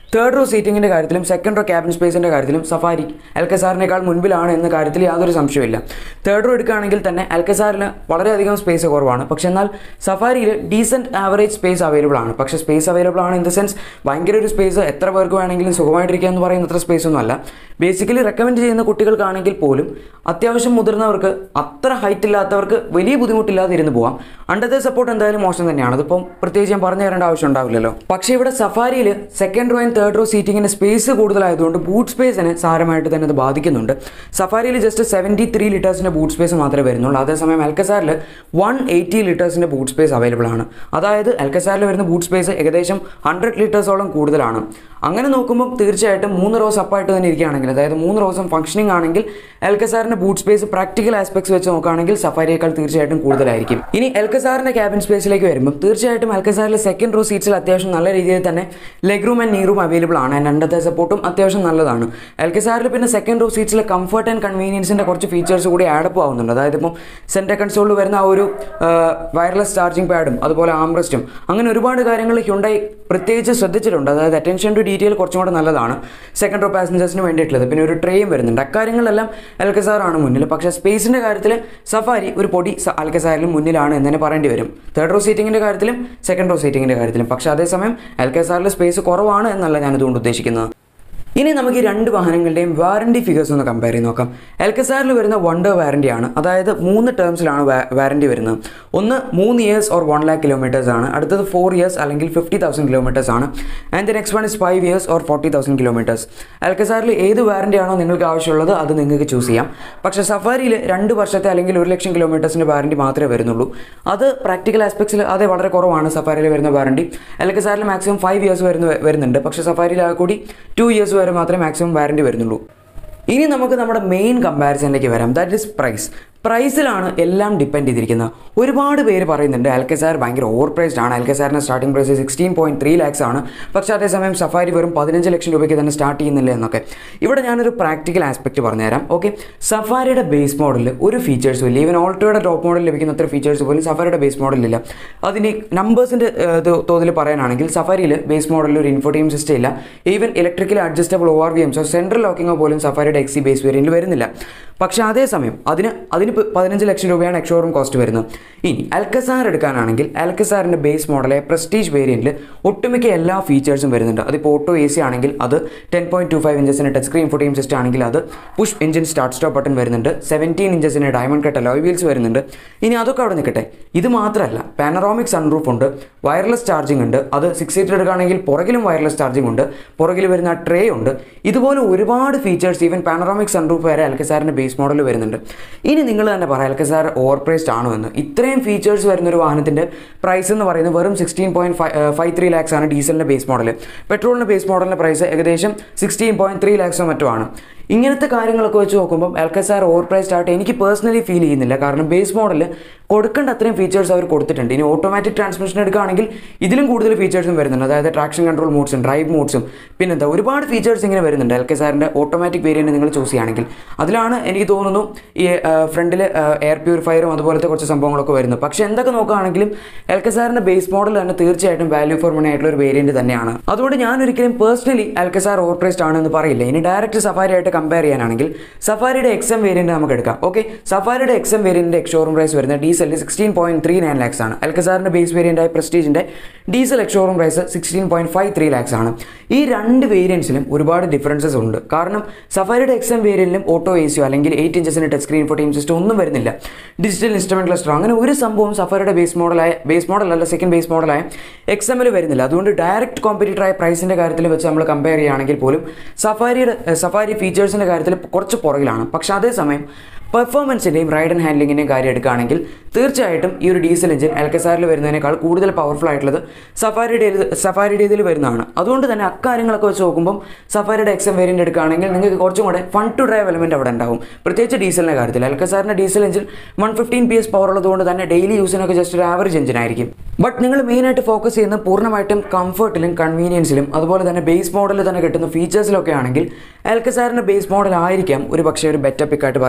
തേർഡ് റോ സീറ്റിങ്ങിൻ്റെ കാര്യത്തിലും സെക്കൻഡ് റോ ക്യാബിൻ സ്പേസിൻ്റെ കാര്യത്തിലും സഫാരി എൽക്കസാറിനേക്കാൾ മുൻപിലാണ് എന്ന കാര്യത്തിൽ യാതൊരു സംശയമില്ല തേർഡ് റോ എടുക്കുകയാണെങ്കിൽ തന്നെ എൽക്കസാറിന് വളരെയധികം സ്പേസ് കുറവാണ് പക്ഷേ എന്നാൽ സഫാരിയിൽ ഡീസൻറ്റ് ആവറേജ് സ്പേസ് അവൈലബിൾ ആണ് പക്ഷേ സ്പേസ് അവൈലബിൾ ആണ് ഇൻ ദ സെൻസ് ഭയങ്കര ഒരു സ്പേസ് എത്ര പേർക്ക് വേണമെങ്കിലും സുഖമായിട്ടിരിക്കുക എന്ന് പറയുന്ന അത്ര സ്പേസ് ഒന്നും അല്ല ബേസിക്കലി റെക്കമെൻഡ് ചെയ്യുന്ന കുട്ടികൾക്കാണെങ്കിൽ പോലും അത്യാവശ്യം മുതിർന്നവർക്ക് അത്ര ഹൈറ്റ് ഇല്ലാത്തവർക്ക് വലിയ ബുദ്ധിമുട്ടില്ലാതെ ഇരുന്ന് പോവാം അണ്ടത്തെ സപ്പോർട്ട് എന്തായാലും മോശം തന്നെയാണ് അതിപ്പം പ്രത്യേകിച്ച് ഞാൻ പറഞ്ഞു തരേണ്ട ആവശ്യം ഉണ്ടാവില്ലല്ലോ പക്ഷേ ഇവിടെ സഫാരിയിൽ second row and third row സീറ്റിങ്ങിന് സ്പേസ് കൂടുതലായതുകൊണ്ട് ബൂട്ട് സ്പേസിനെ സാരമായിട്ട് തന്നെ അത് ബാധിക്കുന്നുണ്ട് സഫാരിയിൽ ജസ്റ്റ് സെവൻറ്റി ത്രീ ലിറ്റേഴ്സിൻ്റെ ബൂട്ട് സ്പേസ് മാത്രമേ വരുന്നുള്ളൂ അതേസമയം എൽക്കസാറിൽ വൺ എയ്റ്റി ലിറ്റേഴ്സിൻ്റെ ബൂട്ട് സ്പേസ് അവൈലബിൾ ആണ് അതായത് എൽക്കസാറിൽ വരുന്ന ബൂട്ട് സ്പേസ് ഏകദേശം ഹൺഡ്രഡ് ലിറ്റേഴ്സോളം കൂടുതലാണ് അങ്ങനെ നോക്കുമ്പോൾ തീർച്ചയായിട്ടും മൂന്ന് റോസ് അപ്പായിട്ട് തന്നെ ഇരിക്കുകയാണെങ്കിൽ അതായത് മൂന്ന് റോസും ഫംഗ്ഷനിങ് ആണെങ്കിൽ എൽക്കസാറിൻ്റെ ബൂട്ട് സ്പേസ് പ്രാക്ടിക്കൽ ആസ്പെക്ട്സ് വെച്ച് നോക്കുകയാണെങ്കിൽ സഫാരിയേക്കാൾ തീർച്ചയായിട്ടും കൂടുതലായിരിക്കും ഇനി എൽക്കസാറിൻ്റെ ക്യാബിൻ സ്പേസിലേക്ക് വരുമ്പോൾ തീർച്ചയായിട്ടും എൽക്കസാറിൽ സെക്കൻഡ് റോ സീറ്റ്സിൽ അത്യാവശ്യം നല്ല രീതിയിൽ തന്നെ leg room and knee room available ആണ് ആൻഡ് രണ്ടത്തെ സപ്പോർട്ടും അത്യാവശ്യം നല്ലതാണ് എൽക്കസാറിൽ പിന്നെ സെക്കൻഡ് റോ സീറ്റ്സിലെ കംഫർട്ട് ആൻഡ് കൺവീനിയൻസിൻ്റെ കുറച്ച് ഫീച്ചേഴ്സ് കൂടി ആഡപ്പ് ആവുന്നുണ്ട് അതായത് ഇപ്പം സെൻറ്റർ കൺസോളിൽ വരുന്ന ആ ഒരു വയർലെസ് ചാർജിങ് പാഡും അതുപോലെ ആംബ്രസ്റ്റും അങ്ങനെ ഒരുപാട് കാര്യങ്ങൾ ഹ്യുണ്ടായി പ്രത്യേകിച്ച് ശ്രദ്ധിച്ചിട്ടുണ്ട് അതായത് അറ്റൻഷൻ ടു ഡീറ്റെയിൽ കുറച്ചും കൂടെ നല്ലതാണ് സെക്കൻഡ് റോ പാസഞ്ചേഴ്സിന് വേണ്ടിയിട്ടുള്ളത് പിന്നെ ഒരു ട്രെയും വരുന്നുണ്ട് അക്കാര്യങ്ങളിലെല്ലാം അൽക്കസാറാണ് മുന്നിൽ പക്ഷേ സ്പേസിൻ്റെ കാര്യത്തിൽ സഫാരി ഒരു പൊടി അൽക്കസാറിലും മുന്നിലാണ് എന്ന് തന്നെ പറയേണ്ടി വരും തേർഡ് റോ സീറ്റിങ്ങിൻ്റെ കാര്യത്തിലും സെക്കൻഡ് റോ സീറ്റിങ്ങിൻ്റെ കാര്യത്തിലും പക്ഷേ അതേസമയം അൽക്കസാറിൽ സ്പേസ് കുറവാണ് എന്നല്ല ഞാനിതുകൊണ്ട് ഉദ്ദേശിക്കുന്നത് ഇനി നമുക്ക് ഈ രണ്ട് വാഹനങ്ങളുടെയും വാറണ്ടി ഫിഗേഴ്സ് ഒന്ന് കമ്പയർ ചെയ്ത് നോക്കാം എൽക്കസാറിൽ വരുന്ന വണ്ടർ വാറണ്ടി ആണ് അതായത് മൂന്ന് ടേംസിലാണ് വാറണ്ടി വരുന്നത് ഒന്ന് മൂന്ന് years or one lakh kilometres ആണ് അടുത്തത് ഫോർ ഇയേഴ്സ് അല്ലെങ്കിൽ ഫിഫ്റ്റി തൗസൻഡ് കിലോമീറ്റേഴ്സ് ആണ് and the next one is five years or forty thousand kilometres എൽക്കസാറിൽ ഏത് വാറണ്ടി ആണോ നിങ്ങൾക്ക് ആവശ്യമുള്ളത് അത് നിങ്ങൾക്ക് ചൂസ് ചെയ്യാം പക്ഷേ സഫാരിയിൽ രണ്ട് വർഷത്തെ അല്ലെങ്കിൽ ഒരു ലക്ഷം കിലോമീറ്റേഴ്സിൻ്റെ വാറണ്ടി മാത്രമേ വരുന്നുള്ളൂ അത് പ്രാക്ടിക്കൽ ആസ്പെക്ട്സിൽ അത് വളരെ കുറവാണ് സഫാരിയിൽ വരുന്ന വാറണ്ടി എൽക്കസാറിൽ മാക്സിമം ഫൈവ് ഇയേഴ്സ് വരുന്ന വരുന്നുണ്ട് പക്ഷേ സഫാരിയിൽ ആ കൂടി ടു ഇയേഴ്സ് വരെ മാത്രമേ മാക്സിമം വാറണ്ടി വരുന്നുള്ളൂ ഇനി നമുക്ക് നമ്മുടെ മെയിൻ കമ്പാരിസണിലേക്ക് വരാം ദാറ്റ് ഇസ് പ്രൈസ് പ്രൈസിലാണ് എല്ലാം ഡിപ്പെൻഡ് ചെയ്തിരിക്കുന്നത് ഒരുപാട് പേര് പറയുന്നുണ്ട് അൽക്കസാർ ഭയങ്കര ഓവർ പ്രൈസ്ഡ് ആണ് അൽക്കസാറിൻ്റെ starting price sixteen point three lakhs ആണ് പക്ഷേ അതേസമയം സഫാരി വെറും പതിനഞ്ച് ലക്ഷം രൂപയ്ക്ക് തന്നെ സ്റ്റാർട്ട് ചെയ്യുന്നില്ല എന്നൊക്കെ ഇവിടെ ഞാനൊരു പ്രാക്ടിക്കൽ ആസ്പെക്ട് പറഞ്ഞുതരാം ഓക്കെ സഫാരിയുടെ ബേസ് മോഡലിൽ ഒരു ഫീച്ചേഴ്സും ഇല്ല ഈവൻ ഓൾട്ടോയുടെ ടോപ്പ് മോഡൽ ലഭിക്കുന്ന അത്ര ഫീച്ചേഴ്സ് പോലും സഫാരിയുടെ ബേസ് മോഡലില്ല അതിന് നമ്പേഴ്സിൻ്റെ തോതിൽ പറയാനാണെങ്കിൽ സഫാരിയിൽ ബേസ് മോഡലിൽ ഒരു ഇൻഫോർട്ടീം സിസ്റ്റം ഇല്ല even electrical adjustable O R V എംസോ സെൻട്രൽ ലോക്കിങ്ങോ പോലും സഫാരിയുടെ എക്സി ബേസ് വേരിയൻറ്റിൽ വരുന്നില്ല പക്ഷേ അതേസമയം അതിന് അതിന് പ- പതിനഞ്ച് ലക്ഷം രൂപയാണ് എക്സോറൂം കോസ്റ്റ് വരുന്നത് ഇനി അൽക്കസാർ എടുക്കാനാണെങ്കിൽ അൽക്കസാറിൻ്റെ ബേസ് മോഡലെ പ്രസ്റ്റീജ് വേരിയൻറ്റിൽ ഒട്ടുമിക്ക എല്ലാ ഫീച്ചേഴ്സും വരുന്നുണ്ട് അതിപ്പോൾ ഓട്ടോ എ സി ആണെങ്കിൽ അത് ടെൻ പോയിന്റ് ടു ഫൈവ് ഇഞ്ചസിന് ടച്ച് സ്ക്രീൻ ഫോർട്ടീം സിസ്റ്റം ആണെങ്കിൽ അത് push engine start stop button വരുന്നുണ്ട് സെവൻറ്റീൻ ഇഞ്ചസിന് ഡയമണ്ട് കട്ട് അലോയ് വീൽസ് വരുന്നുണ്ട് ഇനി അതൊക്കെ അവിടെ നിൽക്കട്ടെ ഇത് മാത്രമല്ല പാനറോമിക് സൺറൂഫ് ഉണ്ട് വയർലെസ് ചാർജിംഗ് ഉണ്ട് അത് സിക്സ് സീറ്റർ എടുക്കുകയാണെങ്കിൽ പുറകിലും വയർലെസ് ചാർജിംഗ് ഉണ്ട് പുറകിൽ വരുന്ന ട്രേ ഉണ്ട് ഇതുപോലെ ഒരുപാട് ഫീച്ചേഴ്സ് ഈവൻ പാനറോമിക് സൺറൂഫ് വരെ അൽക്കസാറിൻ്റെ ബേസ് മോഡൽ വരുന്നുണ്ട് ഇനി നിങ്ങൾ തന്നെ പറയാം അൽക്കസാർ ഓവർ പ്രൈസ്ഡ് ആണോ എന്ന് ഇത്രയും ഫീച്ചേഴ്സ് വരുന്ന ഒരു വാഹനത്തിൻ്റെ പ്രൈസ് എന്ന് പറയുന്നത് വെറും sixteen point five three lakhs ആണ് ഡീസലിൻ്റെ ബേസ് മോഡൽ പെട്രോളിൻ്റെ ബേസ് മോഡലിൻ്റെ പ്രൈസ് ഏകദേശം സിക്സ്റ്റീൻ പോയിന്റ് ത്രീ ലാക്സോ മറ്റോ ആണ് ഇങ്ങനത്തെ കാര്യങ്ങളൊക്കെ വെച്ച് നോക്കുമ്പോൾ എൽക്കസാർ ഓവർ പ്രൈസ്ഡ് ആയിട്ട് എനിക്ക് പേഴ്സണലി ഫീൽ ചെയ്യുന്നില്ല കാരണം ബേസ് മോഡൽ കൊടുക്കേണ്ട അത്രയും ഫീച്ചേഴ്സ് അവർ കൊടുത്തിട്ടുണ്ട് ഇനി ഓട്ടോമാറ്റിക് ട്രാൻസ്മിഷൻ എടുക്കുകയാണെങ്കിൽ ഇതിലും കൂടുതൽ ഫീച്ചേഴ്സും വരുന്നുണ്ട് അതായത് ട്രാക്ഷൻ കൺട്രോൾ മോഡ്സും ഡ്രൈവ് മോഡ്സും പിന്നെന്താ ഒരുപാട് ഫീച്ചേഴ്സ് ഇങ്ങനെ വരുന്നുണ്ട് എൽക്കസാറിൻ്റെ ഓട്ടോമാറ്റിക് വേരിയൻറ്റ് നിങ്ങൾ ചൂസ് ചെയ്യുകയാണെങ്കിൽ അതിലാണ് എനിക്ക് തോന്നുന്നു ഈ ഫ്രണ്ടിൽ എയർ പ്യൂരിഫയറും അതുപോലത്തെ കുറച്ച് സംഭവങ്ങളൊക്കെ വരുന്നത് പക്ഷേ എന്തൊക്കെ നോക്കുകയാണെങ്കിലും എൽക്കസാറിൻ്റെ ബേസ് മോഡൽ തന്നെ തീർച്ചയായിട്ടും വാല്യൂ ഫോർ മണി ആയിട്ടുള്ള ഒരു വേരിയൻറ്റ് തന്നെയാണ് അതുകൊണ്ട് ഞാൻ ഒരിക്കലും പേഴ്സണലി അൽക്കസാർ ഓവർ പ്രൈസ്ഡ് ആണെന്ന് പറയില്ല ഇനി ഡയറക്റ്റ് സഫാരി ആയിട്ട് കമ്പയർ ചെയ്യാനാണെങ്കിൽ സഫാരിയുടെ എക്സം വേരിയൻറ്റ് നമുക്ക് എടുക്കാം ഓക്കെ സഫാരിയുടെ എക്സം വേരിയൻറ്റിൻ്റെ എക്സോറൂം പ്രൈസ് വരുന്ന ഡീസലിൽ sixteen point three nine lakhs ആണ് അൽക്കസാറിൻ്റെ ബേസ് വേരിയൻ്റായ പ്രസ്റ്റീജിൻ്റെ diesel ex showroom price sixteen point five three lakhs ആണ് ഈ രണ്ട് വേരിയൻസിലും ഒരുപാട് ഡിഫറൻസസ് ഉണ്ട് കാരണം സഫാരിയുടെ എക്സം വേരിയൻറ്റിലും ഓട്ടോ എ സിയോ അല്ലെങ്കിൽ എയ്റ്റ് ഇഞ്ചസിന് ടച്ച് സ്ക്രീൻ ഫോർട്ടീൻ സിസ്റ്റം ഒന്നും വരുന്നില്ല ഡിജിറ്റൽ ഇൻസ്ട്രുമെന്റ് ക്ലസ്റ്റർ അങ്ങനെ ഒരു സംഭവം സഫാരിയുടെ ബേസ് മോഡലായ ബേസ് മോഡൽ അല്ല സെക്കൻഡ് ബേസ് മോഡലായ എക്സ് എമ്മിൽ വരുന്നില്ല അതുകൊണ്ട് ഡയറക്റ്റ് കോമ്പറ്റീറ്ററായ പ്രൈസിൻ്റെ കാര്യത്തിൽ വെച്ച് നമ്മൾ കമ്പയർ ചെയ്യുകയാണെങ്കിൽ പോലും സഫാരിയുടെ സഫാരി ഫീച്ചേഴ്സിൻ്റെ കാര്യത്തിൽ കുറച്ച് പുറകിലാണ് പക്ഷേ അതേസമയം പെർഫോമൻസിൻ്റെയും റൈഡ് ആൻഡ് ഹാൻഡ്ലിങ്ങിൻ്റെയും കാര്യം എടുക്കുകയാണെങ്കിൽ തീർച്ചയായിട്ടും ഈ ഒരു ഡീസൽ എഞ്ചിൻ എൽക്കസാറിൽ വരുന്നതിനേക്കാൾ കൂടുതൽ പവർഫുൾ ആയിട്ടുള്ളത് സഫാരിയുടെ സഫാരിയുടെ ഇതിൽ വരുന്നതാണ് അതുകൊണ്ട് തന്നെ അക്കാര്യങ്ങളൊക്കെ വെച്ച് നോക്കുമ്പോൾ സഫാരിയുടെ എക്സം വേരിയൻ്റ് എടുക്കുകയാണെങ്കിൽ നിങ്ങൾക്ക് കുറച്ചും കൂടെ ഫൺ ടു ഡ്രൈവ് എലമെൻറ്റ് അവിടെ ഉണ്ടാവും പ്രത്യേകിച്ച് ഡീസലിൻ്റെ കാര്യത്തിൽ എൽക്കസാറിൻ്റെ diesel engine one fifteen P S power ഉള്ളതുകൊണ്ട് തന്നെ ഡെയിലി യൂസിനൊക്കെ ജസ്റ്റ് ഒരു ആവറേജ് എഞ്ചിൻ ആയിരിക്കും ബട്ട് നിങ്ങൾ മെയിനായിട്ട് ഫോക്കസ് ചെയ്യുന്നത് പൂർണ്ണമായിട്ടും കംഫർട്ടിലും കൺവീനിയൻസിലും അതുപോലെ തന്നെ ബേസ് മോഡലിൽ തന്നെ കിട്ടുന്ന ഫീച്ചേഴ്സിലൊക്കെ ആണെങ്കിൽ എൽക്കസാറിൻ്റെ ബേസ് മോഡൽ ആയിരിക്കാം ഒരു പക്ഷേ ഒരു ബെറ്റർ പിക്കായിട്ട് പറയാൻ പറ്റുന്നത്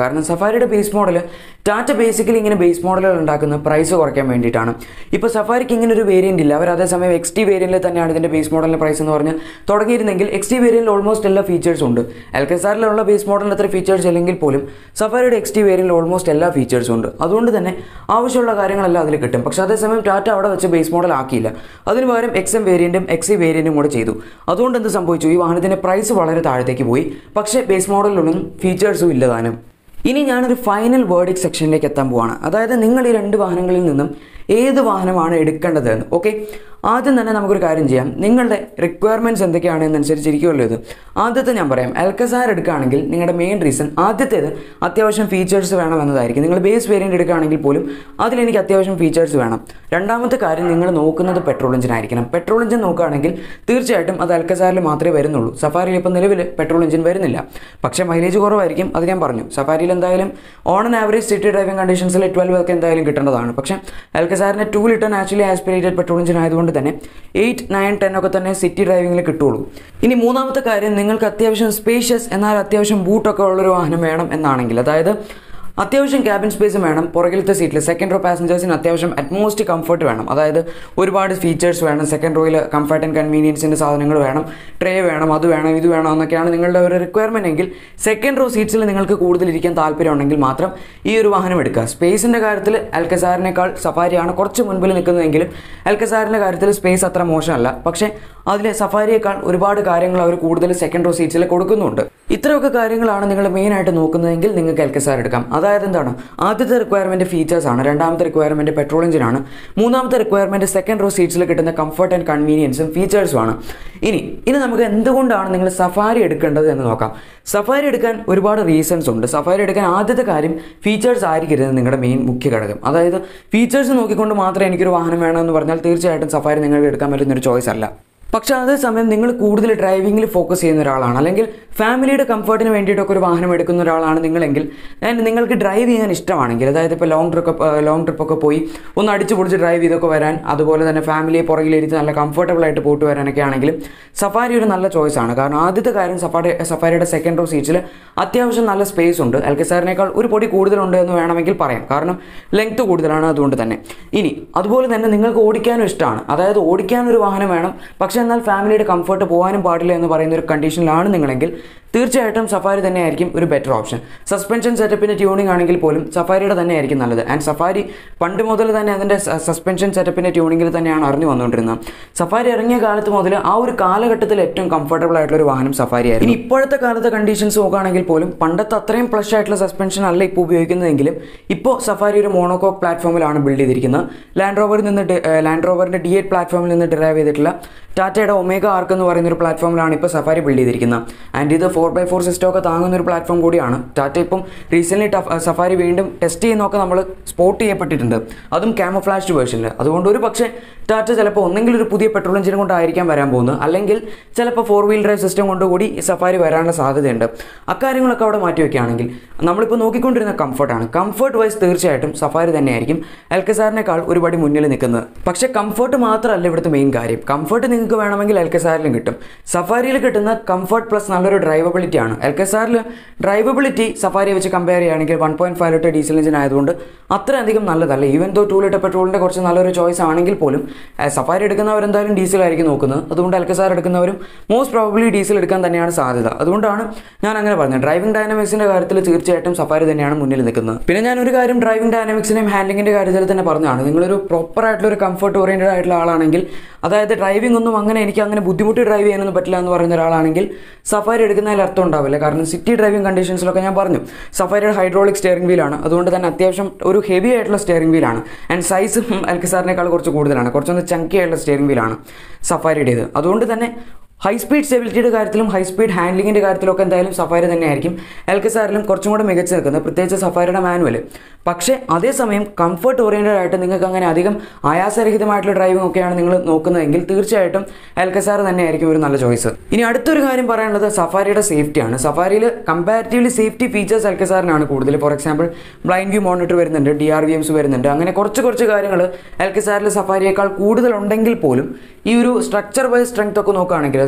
കാരണം സഫാരിയുടെ ബേസ് മോഡൽ ടാറ്റ ബേസിക്കലി ഇങ്ങനെ ബേസ് മോഡലുകൾ ഉണ്ടാക്കുന്ന പ്രൈസ് കുറയ്ക്കാൻ വേണ്ടിയിട്ടാണ് ഇപ്പോൾ സഫാരിക്ക് ഇങ്ങനെ ഒരു വേരിയൻ്റ് ഇല്ല അവർ അതേസമയം എക്സ് ടി വേരിയൻറ്റിൽ തന്നെയാണ് ഇതിൻ്റെ ബേസ് മോഡലിൻ്റെ പ്രൈസ് എന്ന് പറഞ്ഞ് തുടങ്ങിയിരുന്നെങ്കിൽ എക്സ് ടി വേരിയൻറ്റിൽ ഓൾമോസ്റ്റ് എല്ലാ ഫീച്ചേഴ്സും ഉണ്ട് എൽ കെ സാറിലുള്ള ബേസ് മോഡലിന് അത്ര ഫീച്ചേഴ്സ് ഇല്ലെങ്കിൽ പോലും സഫാരിയുടെ എക്സ് ടി വേരിയൻറ്റിൽ ഓൾമോസ്റ്റ് എല്ലാ ഫീച്ചേഴ്സും ഉണ്ട് അതുകൊണ്ട് തന്നെ ആവശ്യമുള്ള കാര്യങ്ങളെല്ലാം അതിൽ കിട്ടും പക്ഷേ അതേസമയം ടാറ്റ അവിടെ വെച്ച് ബേസ് മോഡൽ ആക്കിയില്ല അതിന് പകരം എക്സ് എം വേരിയൻറ്റും എക്സ് ഇ വേരിയൻറ്റും കൂടെ ചെയ്തു അതുകൊണ്ട് എന്ത് സംഭവിച്ചു ഈ വാഹനത്തിൻ്റെ പ്രൈസ് വളരെ താഴത്തേക്ക് പോയി പക്ഷേ ബേസ് മോഡലിലൊന്നും ഫീച്ചേഴ്സും ഇല്ല താനും ഇനി ഞാനൊരു ഫൈനൽ വേർഡിക് സെക്ഷനിലേക്ക് എത്താൻ പോവാണ് അതായത് നിങ്ങൾ ഈ രണ്ട് വാഹനങ്ങളിൽ നിന്നും ഏത് വാഹനമാണ് എടുക്കേണ്ടത് എന്ന് ഓക്കെ ആദ്യം തന്നെ നമുക്കൊരു കാര്യം ചെയ്യാം നിങ്ങളുടെ റിക്വയർമെൻറ്റ്സ് എന്തൊക്കെയാണ് എന്നനുസരിച്ചിരിക്കുമല്ലോ ഇത് ആദ്യത്തെ ഞാൻ പറയാം എൽക്കസാർ എടുക്കുകയാണെങ്കിൽ നിങ്ങളുടെ മെയിൻ റീസൺ ആദ്യത്തേത് അത്യാവശ്യം ഫീച്ചേഴ്സ് വേണം എന്നതായിരിക്കും നിങ്ങൾ ബേസ് വേരിയൻ്റ് എടുക്കുകയാണെങ്കിൽ പോലും അതിലെനിക്ക് അത്യാവശ്യം ഫീച്ചേഴ്സ് വേണം രണ്ടാമത്തെ കാര്യം നിങ്ങൾ നോക്കുന്നത് പെട്രോൾ എഞ്ചിൻ ആയിരിക്കണം പെട്രോൾ എഞ്ചിൻ നോക്കുകയാണെങ്കിൽ തീർച്ചയായിട്ടും അത് എൽക്കസാറിൽ മാത്രമേ വരുന്നുള്ളൂ സഫാരിയിൽ ഇപ്പോൾ നിലവിൽ പെട്രോൾ എഞ്ചിൻ വരുന്നില്ല പക്ഷേ മൈലേജ് കുറവായിരിക്കും അത് ഞാൻ പറഞ്ഞു സഫാരിയിൽ എന്തായാലും on an average city driving കണ്ടീഷൻസിൽ ട്വൽവ് ഒക്കെ എന്തായാലും കിട്ടേണ്ടതാണ് പക്ഷേ എൽക്കസാറിൻ്റെ two litre naturally aspirated petrol engine ആയതുകൊണ്ട് തന്നെ എയ്റ്റ് നയൻ ടെൻ ഒക്കെ തന്നെ സിറ്റി ഡ്രൈവിംഗിൽ കിട്ടുള്ളൂ ഇനി മൂന്നാമത്തെ കാര്യം നിങ്ങൾക്ക് അത്യാവശ്യം സ്പേഷ്യസ് എന്നാൽ അത്യാവശ്യം ബൂട്ടൊക്കെ ഉള്ളൊരു വാഹനം വേണം എന്നാണെങ്കിൽ അതായത് അത്യാവശ്യം ക്യാബിൻ സ്പേസും വേണം പുറകിലത്തെ സീറ്റിൽ സെക്കൻഡ് റോ പാസഞ്ചേഴ്സിന് അത്യാവശ്യം അറ്റ്മോസ്റ്റ് കംഫർട്ട് വേണം അതായത് ഒരുപാട് ഫീച്ചേഴ്സ് വേണം സെക്കൻഡ് റോയിൽ കംഫർട്ട് ആൻഡ് കൺവീനിയൻസിൻ്റെ സാധനങ്ങൾ വേണം ട്രേ വേണം അത് വേണം ഇത് വേണം എന്നൊക്കെയാണ് നിങ്ങളുടെ ഒരു റിക്വയർമെൻ്റ് എങ്കിൽ സെക്കൻഡ് റോ സീറ്റ്സിൽ നിങ്ങൾക്ക് കൂടുതൽ ഇരിക്കാൻ താല്പര്യമുണ്ടെങ്കിൽ മാത്രം ഈ ഒരു വാഹനം എടുക്കുക സ്പേസിൻ്റെ കാര്യത്തിൽ അൽക്കസാറിനേക്കാൾ സഫാരിയാണ് കുറച്ച് മുൻപിൽ നിൽക്കുന്നതെങ്കിലും അൽക്കസാറിൻ്റെ കാര്യത്തിൽ സ്പേസ് അത്ര മോശമല്ല പക്ഷേ അതിൽ സഫാരിയേക്കാൾ ഒരുപാട് കാര്യങ്ങൾ അവർ കൂടുതൽ സെക്കൻഡ് റോ സീറ്റ്സിൽ കൊടുക്കുന്നുണ്ട് ഇത്രയൊക്കെ കാര്യങ്ങളാണ് നിങ്ങൾ മെയിനായിട്ട് നോക്കുന്നതെങ്കിൽ നിങ്ങൾക്ക് എൽക്കസാർ എടുക്കാം അതായത് എന്താണ് ആദ്യത്തെ റിക്വയർമെൻറ്റ് ഫീച്ചേഴ്സ് ആണ് രണ്ടാമത്തെ റിക്വയർമെൻറ്റ് പെട്രോൾ എഞ്ചിനാണ് മൂന്നാമത്തെ റിക്വയർമെൻറ്റ് സെക്കൻഡ് റോ സീറ്റ്സിൽ കിട്ടുന്ന കംഫർട്ട് ആൻഡ് കൺവീനിയൻസും ഫീച്ചേഴ്സും ആണ് ഇനി ഇനി നമുക്ക് എന്തുകൊണ്ടാണ് നിങ്ങൾ സഫാരി എടുക്കേണ്ടത് എന്ന് നോക്കാം സഫാരി എടുക്കാൻ ഒരുപാട് റീസൺസ് ഉണ്ട് സഫാരി എടുക്കാൻ ആദ്യത്തെ കാര്യം ഫീച്ചേഴ്സ് ആയിരിക്കരുത് നിങ്ങളുടെ മെയിൻ മുഖ്യ ഘടകം അതായത് ഫീച്ചേഴ്സ് നോക്കിക്കൊണ്ട് മാത്രമേ എനിക്കൊരു വാഹനം വേണമെന്ന് പറഞ്ഞാൽ തീർച്ചയായിട്ടും സഫാരി നിങ്ങൾക്ക് എടുക്കാൻ പറ്റുന്ന ഒരു ചോയ്സ് അല്ല പക്ഷേ അതേസമയം നിങ്ങൾ കൂടുതൽ ഡ്രൈവിങ്ങിൽ ഫോക്കസ് ചെയ്യുന്ന ഒരാളാണ് അല്ലെങ്കിൽ ഫാമിലിയുടെ കംഫർട്ടിന് വേണ്ടിയിട്ടൊക്കെ ഒരു വാഹനം എടുക്കുന്ന ഒരാളാണ് നിങ്ങളെങ്കിൽ ആൻഡ് നിങ്ങൾക്ക് ഡ്രൈവ് ചെയ്യാൻ ഇഷ്ടമാണെങ്കിൽ അതായത് ഇപ്പോൾ ലോങ് ട്രിപ്പ് ലോങ് ട്രിപ്പൊക്കെ പോയി ഒന്ന് അടിച്ചു പൊടിച്ച് ഡ്രൈവ് ചെയ്തൊക്കെ വരാൻ അതുപോലെ തന്നെ ഫാമിലിയെ പുറകിലിരുത്തി നല്ല കംഫർട്ടബിൾ ആയിട്ട് പോയിട്ട് വരാനൊക്കെ ആണെങ്കിലും സഫാരി ഒരു നല്ല ചോയ്സ് ആണ് കാരണം ആദ്യത്തെ കാര്യം സഫാരി സഫാരിയുടെ സെക്കൻഡ് റോ സീറ്റ്സിൽ അത്യാവശ്യം നല്ല സ്പേസ് ഉണ്ട് എൽക്കസാറിനേക്കാൾ ഒരു പൊടി കൂടുതലുണ്ട് എന്ന് വേണമെങ്കിൽ പറയാം കാരണം ലെങ്ത് കൂടുതലാണ് അതുകൊണ്ട് തന്നെ ഇനി അതുപോലെ തന്നെ നിങ്ങൾക്ക് ഓടിക്കാനും ഇഷ്ടമാണ് അതായത് ഓടിക്കാൻ ഒരു വാഹനം വേണം പക്ഷേ എന്നാൽ ഫാമിലിയുടെ കംഫർട്ട് പോകാനും പാടില്ല എന്ന് പറയുന്ന ഒരു കണ്ടീഷനിലാണ് നിങ്ങളെങ്കിൽ തീർച്ചയായിട്ടും സഫാരി തന്നെയായിരിക്കും ഒരു ബെറ്റർ ഓപ്ഷൻ സസ്പെൻഷൻ സെറ്റപ്പിൻ്റെ ട്യൂണിംഗ് ആണെങ്കിൽ പോലും സഫാരിയുടെ തന്നെയായിരിക്കും നല്ലത് ആൻഡ് സഫാരി പണ്ട് മുതൽ തന്നെ അതിൻ്റെ സസ്പെൻഷൻ സെറ്റപ്പിൻ്റെ ട്യൂണിങ്ങിൽ തന്നെയാണ് അറിഞ്ഞു വന്നുകൊണ്ടിരുന്നത് സഫാരി ഇറങ്ങിയ കാലത്ത് മുതൽ ആ ഒരു കാലഘട്ടത്തിൽ ഏറ്റവും കംഫർട്ടബിൾ ആയിട്ടുള്ള ഒരു വാഹനം സഫാരി ആയിരുന്നു ഇനി ഇപ്പോഴത്തെ കാലത്തെ കണ്ടീഷൻസ് നോക്കുകയാണെങ്കിൽ പോലും പണ്ടത്തെ അത്രയും പ്ലഷ് ആയിട്ടുള്ള സസ്പെൻഷൻ അല്ല ഇപ്പോൾ ഉപയോഗിക്കുന്നതെങ്കിലും ഇപ്പോൾ സഫാരി ഒരു മോണോകോക്ക് പ്ലാറ്റ്ഫോമിലാണ് ബിൽഡ് ചെയ്തിരിക്കുന്നത് ലാൻഡ് റോവറിൽ നിന്ന് ലാൻഡ് റോവറിൻ്റെ ഡി എയ്റ്റ് പ്ലാറ്റ്ഫോമിൽ നിന്ന് ഡെറൈവ് ചെയ്തിട്ടുള്ള ടാറ്റയുടെ ഒമേഗ ആർക്ക് എന്ന് പറയുന്ന ഒരു പ്ലാറ്റ്ഫോമിലാണ് ഇപ്പോൾ സഫാരി ബിൽഡ് ചെയ്തിരിക്കുന്നത് ആൻഡ് ഇത് ഫോർ ബൈ ഫോർ സിസ്റ്റം ഒക്കെ താങ്ങുന്ന ഒരു പ്ലാറ്റ്ഫോം കൂടിയാണ് ടാറ്റ ഇപ്പം റീസെൻ്റ്ലി സഫാരി വീണ്ടും ടെസ്റ്റ് ചെയ്യുന്നൊക്കെ നമ്മൾ സ്പോട്ട് ചെയ്യപ്പെട്ടിട്ടുണ്ട് അതും ക്യാമഫ്ലാഷ്ഡ് വേർഷനിൽ അതുകൊണ്ട് ഒരു പക്ഷേ ടാറ്റ ചിലപ്പോൾ ഒന്നെങ്കിൽ ഒരു പുതിയ പെട്രോൾ എഞ്ചിൻ കൊണ്ടായിരിക്കാം വരാൻ പോകുന്നത് അല്ലെങ്കിൽ ചിലപ്പോൾ ഫോർ വീൽ ഡ്രൈവ് സിസ്റ്റം കൊണ്ടുകൂടി ഈ സഫാരി വരാനുള്ള സാധ്യതയുണ്ട് അക്കാര്യങ്ങളൊക്കെ അവിടെ മാറ്റി വയ്ക്കുകയാണെങ്കിൽ നമ്മളിപ്പോൾ നോക്കിക്കൊണ്ടിരുന്ന കംഫർട്ടാണ് കംഫർട്ട് വൈസ് തീർച്ചയായിട്ടും സഫാരി തന്നെയായിരിക്കും എൽക്കസാറിനേക്കാൾ ഒരുപടി മുന്നിൽ നിൽക്കുന്നത് പക്ഷേ കംഫർട്ട് മാത്രമല്ല ഇവിടുത്തെ മെയിൻ കാര്യം കംഫർട്ട് നിങ്ങൾക്ക് വേണമെങ്കിൽ എൽക്കസാറിലും കിട്ടും സഫാരിയിൽ കിട്ടുന്ന കംഫർട്ട് പ്ലസ് നല്ലൊരു ഡ്രൈവബിലിറ്റി ആണ് എൽക്കസാറിൽ ഡ്രൈവബിലിറ്റി സഫാരി വെച്ച് കമ്പയർ ചെയ്യുകയാണെങ്കിൽ one point five litre diesel engine ആയതുകൊണ്ട് അത്രയധികം നല്ലതല്ല ഈവൻ ദോ ടു ലിറ്റർ പെട്രോളിൻ്റെ കുറച്ച് നല്ലൊരു ചോയ്സ് ആണെങ്കിൽ പോലും ആ, സഫാരി എടുക്കുന്നവരെന്തായാലും ഡീസലായിരിക്കും നോക്കുന്നത് അതുകൊണ്ട് എൽക്കസാർ എടുക്കുന്നവരും മോസ്റ്റ് പ്രോബബ്ലി ഡീസൽ എടുക്കാൻ തന്നെയാണ് സാധ്യത അതുകൊണ്ടാണ് ഞാൻ അങ്ങനെ പറഞ്ഞത് ഡ്രൈവിംഗ് ഡൈനാമിക്സിൻ്റെ കാര്യത്തിൽ തീർച്ചയായിട്ടും സഫാരി തന്നെയാണ് മുന്നിൽ നിൽക്കുന്നത് പിന്നെ ഞാൻ ഒരു കാര്യം ഡ്രൈവിംഗ് ഡൈനാമിക്സിനെയും ഹാൻഡിലിങ്ങിൻ്റെ കാര്യത്തിൽ തന്നെ പറഞ്ഞതാണ് നിങ്ങളൊരു പ്രോപ്പർ ആയിട്ടുള്ള ഒരു കംഫർട്ട് ഓറിയൻറ്റഡ് ആയിട്ടുള്ള ആളാണെങ്കിൽ അതായത് ഡ്രൈവിംഗ് ഒന്നും അങ്ങനെ എനിക്ക് അങ്ങനെ ബുദ്ധിമുട്ടി ഡ്രൈവ് ചെയ്യാനൊന്നും പറ്റില്ല എന്ന് പറയുന്ന ഒരാളാണെങ്കിൽ സഫാരി എടുക്കുന്നതിൽ അർത്ഥം ഉണ്ടാവില്ല കാരണം സിറ്റി ഡ്രൈവിംഗ് കണ്ടീഷൻസിലൊക്കെ ഞാൻ പറഞ്ഞു സഫാരിയുടെ ഹൈഡ്രോളിക് സ്റ്റിയറിംഗ് വീലാണ് അതുകൊണ്ട് തന്നെ അത്യാവശ്യം ഒരു ഹെവി ആയിട്ടുള്ള സ്റ്റിയറിംഗ് വീലാണ് ആൻഡ് സൈസും എൽക്കസാറിനേക്കാൾ കുറച്ച് കൂടുതലാണ് കുറച്ചൊന്ന് ചങ്കി ആയിട്ടുള്ള സ്റ്റിയറിംഗ് വീലാണ് സഫാരിയുടേത് അതുകൊണ്ട് തന്നെ ഹൈ സ്പീഡ് സ്റ്റെബിലിറ്റിയുടെ കാര്യത്തിലും ഹൈ സ്പീഡ് ഹാൻഡ്ലിങ്ങിൻ്റെ കാര്യത്തിലൊക്കെ എന്തായാലും സഫാരി തന്നെയായിരിക്കും എൽക്കസാറിലും കുറച്ചും കൂടെ മികച്ച് നിൽക്കുന്നത് പ്രത്യേകിച്ച് സഫാരിയുടെ മാനുവൽ പക്ഷേ അതേസമയം കംഫർട്ട് ഓറിയൻറ്റഡ് ആയിട്ട് നിങ്ങൾക്ക് അങ്ങനെ അധികം ആയാസരഹിതമായിട്ടുള്ള ഡ്രൈവിംഗ് ഒക്കെയാണ് നിങ്ങൾ നോക്കുന്നതെങ്കിൽ തീർച്ചയായിട്ടും എൽക്കസാർ തന്നെയായിരിക്കും ഒരു നല്ല ചോയ്സ് ഇനി അടുത്തൊരു കാര്യം പറയാനുള്ളത് സഫാരിയുടെ സേഫ്റ്റിയാണ് സഫാരിയിൽ കമ്പാരിറ്റീവ്ലി സേഫ്റ്റി ഫീച്ചേഴ്സ് എൽക്കസാറിനാണ് കൂടുതൽ for example blind view monitor വരുന്നുണ്ട് ഡി ആർ വി എംസ് വരുന്നുണ്ട് അങ്ങനെ കുറച്ച് കുറച്ച് കാര്യങ്ങൾ എൽക്കസാറിൽ സഫാരിയേക്കാൾ കൂടുതലുണ്ടെങ്കിൽ പോലും ഈ ഒരു സ്ട്രക്ചർ വൈസ് സ്ട്രെങ്ത് ഒക്കെ നോക്കുകയാണെങ്കിൽ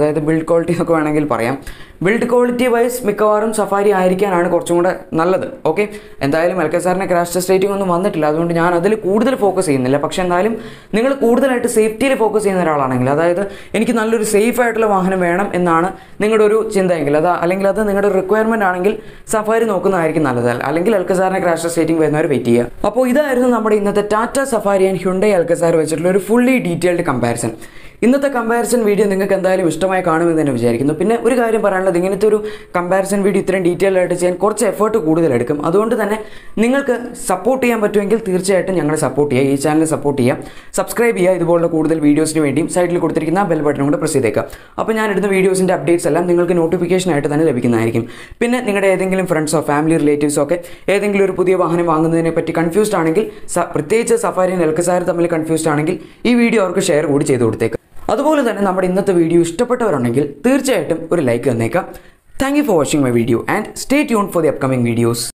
അതായത് ബിൽഡ് ക്വാളിറ്റി എന്നൊക്കെ വേണമെങ്കിൽ പറയാം ബിൽഡ് ക്വാളിറ്റി വൈസ് മിക്കവാറും സഫാരി ആയിരിക്കാനാണ് കുറച്ചും കൂടെ നല്ലത് ഓക്കെ എന്തായാലും എൽ കെ സാറിൻ്റെ ക്രാഷ് ടെസ്റ്റ് റേറ്റിംഗ് ഒന്നും വന്നിട്ടില്ല അതുകൊണ്ട് ഞാൻ അതിൽ കൂടുതൽ ഫോക്കസ് ചെയ്യുന്നില്ല പക്ഷേ എന്തായാലും നിങ്ങൾ കൂടുതലായിട്ട് സേഫ്റ്റിയിൽ ഫോക്കസ് ചെയ്യുന്ന ഒരാളാണെങ്കിൽ അതായത് എനിക്ക് നല്ലൊരു സേഫ് ആയിട്ടുള്ള വാഹനം വേണം എന്നാണ് നിങ്ങളുടെ ഒരു ചിന്തയെങ്കിൽ അത് അല്ലെങ്കിൽ അത് നിങ്ങളുടെ റിക്വയർമെൻ്റ് ആണെങ്കിൽ സഫാരി നോക്കുന്നതായിരിക്കും നല്ലത് അല്ലെങ്കിൽ എൽക്കസാറിൻ്റെ ക്രാഷ് ടെസ്റ്റ് റേറ്റിംഗ് വരുന്നവർ വെയിറ്റ് ചെയ്യുക അപ്പോൾ ഇതായിരുന്നു നമ്മുടെ ഇന്നത്തെ Tata Safari and Hyundai Alcazar വെച്ചിട്ടുള്ള ഒരു ഫുള്ളി ഡീറ്റെയിൽഡ് കമ്പാരിസൺ ഇന്നത്തെ കമ്പാരിസൺ വീഡിയോ നിങ്ങൾക്ക് എന്തായാലും ഇഷ്ടമായി കാണുമെന്ന് തന്നെ വിചാരിക്കുന്നു പിന്നെ ഒരു കാര്യം പറയാനുള്ളത് ഇങ്ങനത്തെ ഒരു കമ്പാരിസൺ വീഡിയോ ഇത്രയും ഡീറ്റെയിൽ ആയിട്ട് ചെയ്യാൻ കുറച്ച് എഫേർട്ട് കൂടുതലെടുക്കും അതുകൊണ്ട് തന്നെ നിങ്ങൾക്ക് സപ്പോർട്ട് ചെയ്യാൻ പറ്റുമെങ്കിൽ തീർച്ചയായിട്ടും ഞങ്ങളെ സപ്പോർട്ട് ചെയ്യുക ഈ ചാനൽ സപ്പോർട്ട് ചെയ്യുക സബ്സ്ക്രൈബ് ചെയ്യുക ഇതുപോലുള്ള കൂടുതൽ വീഡിയോസിന് വേണ്ടിയും സൈഡിൽ കൊടുത്തിരിക്കുന്ന ബെൽ ബട്ടൺ കൂടെ പ്രസ് ചെയ്തേക്കുക അപ്പോൾ ഞാൻ ഇടുന്ന വീഡിയോസിൻ്റെ അപ്ഡേറ്റ്സ് എല്ലാം നിങ്ങൾക്ക് നോട്ടിഫിക്കേഷൻ ആയിട്ട് തന്നെ ലഭിക്കുന്നതായിരിക്കും പിന്നെ നിങ്ങളുടെ ഏതെങ്കിലും ഫ്രണ്ട്സോ ഫാമിലി റിലേറ്റീവ്സോ ഒക്കെ ഏതെങ്കിലും ഒരു പുതിയ വാഹനം വാങ്ങുന്നതിനെ പറ്റി കൺഫ്യൂസ്ഡ് ആണെങ്കിൽ സ- പ്രത്യേകിച്ച് സഫാരിയും എൽക്കസാർ തമ്മിൽ കൺഫ്യൂസ്ഡ് ആണെങ്കിൽ ഈ വീഡിയോ അവർക്ക് ഷെയർ കൂടി ചെയ്ത് കൊടുത്തേക്ക് അതുപോലെ തന്നെ നമ്മുടെ ഇന്നത്തെ വീഡിയോ ഇഷ്ടപ്പെട്ടവരുണ്ടെങ്കിൽ തീർച്ചയായിട്ടും ഒരു ലൈക്ക് തന്നേക്കാം thank you for watching my video and stay tune for the upcoming videos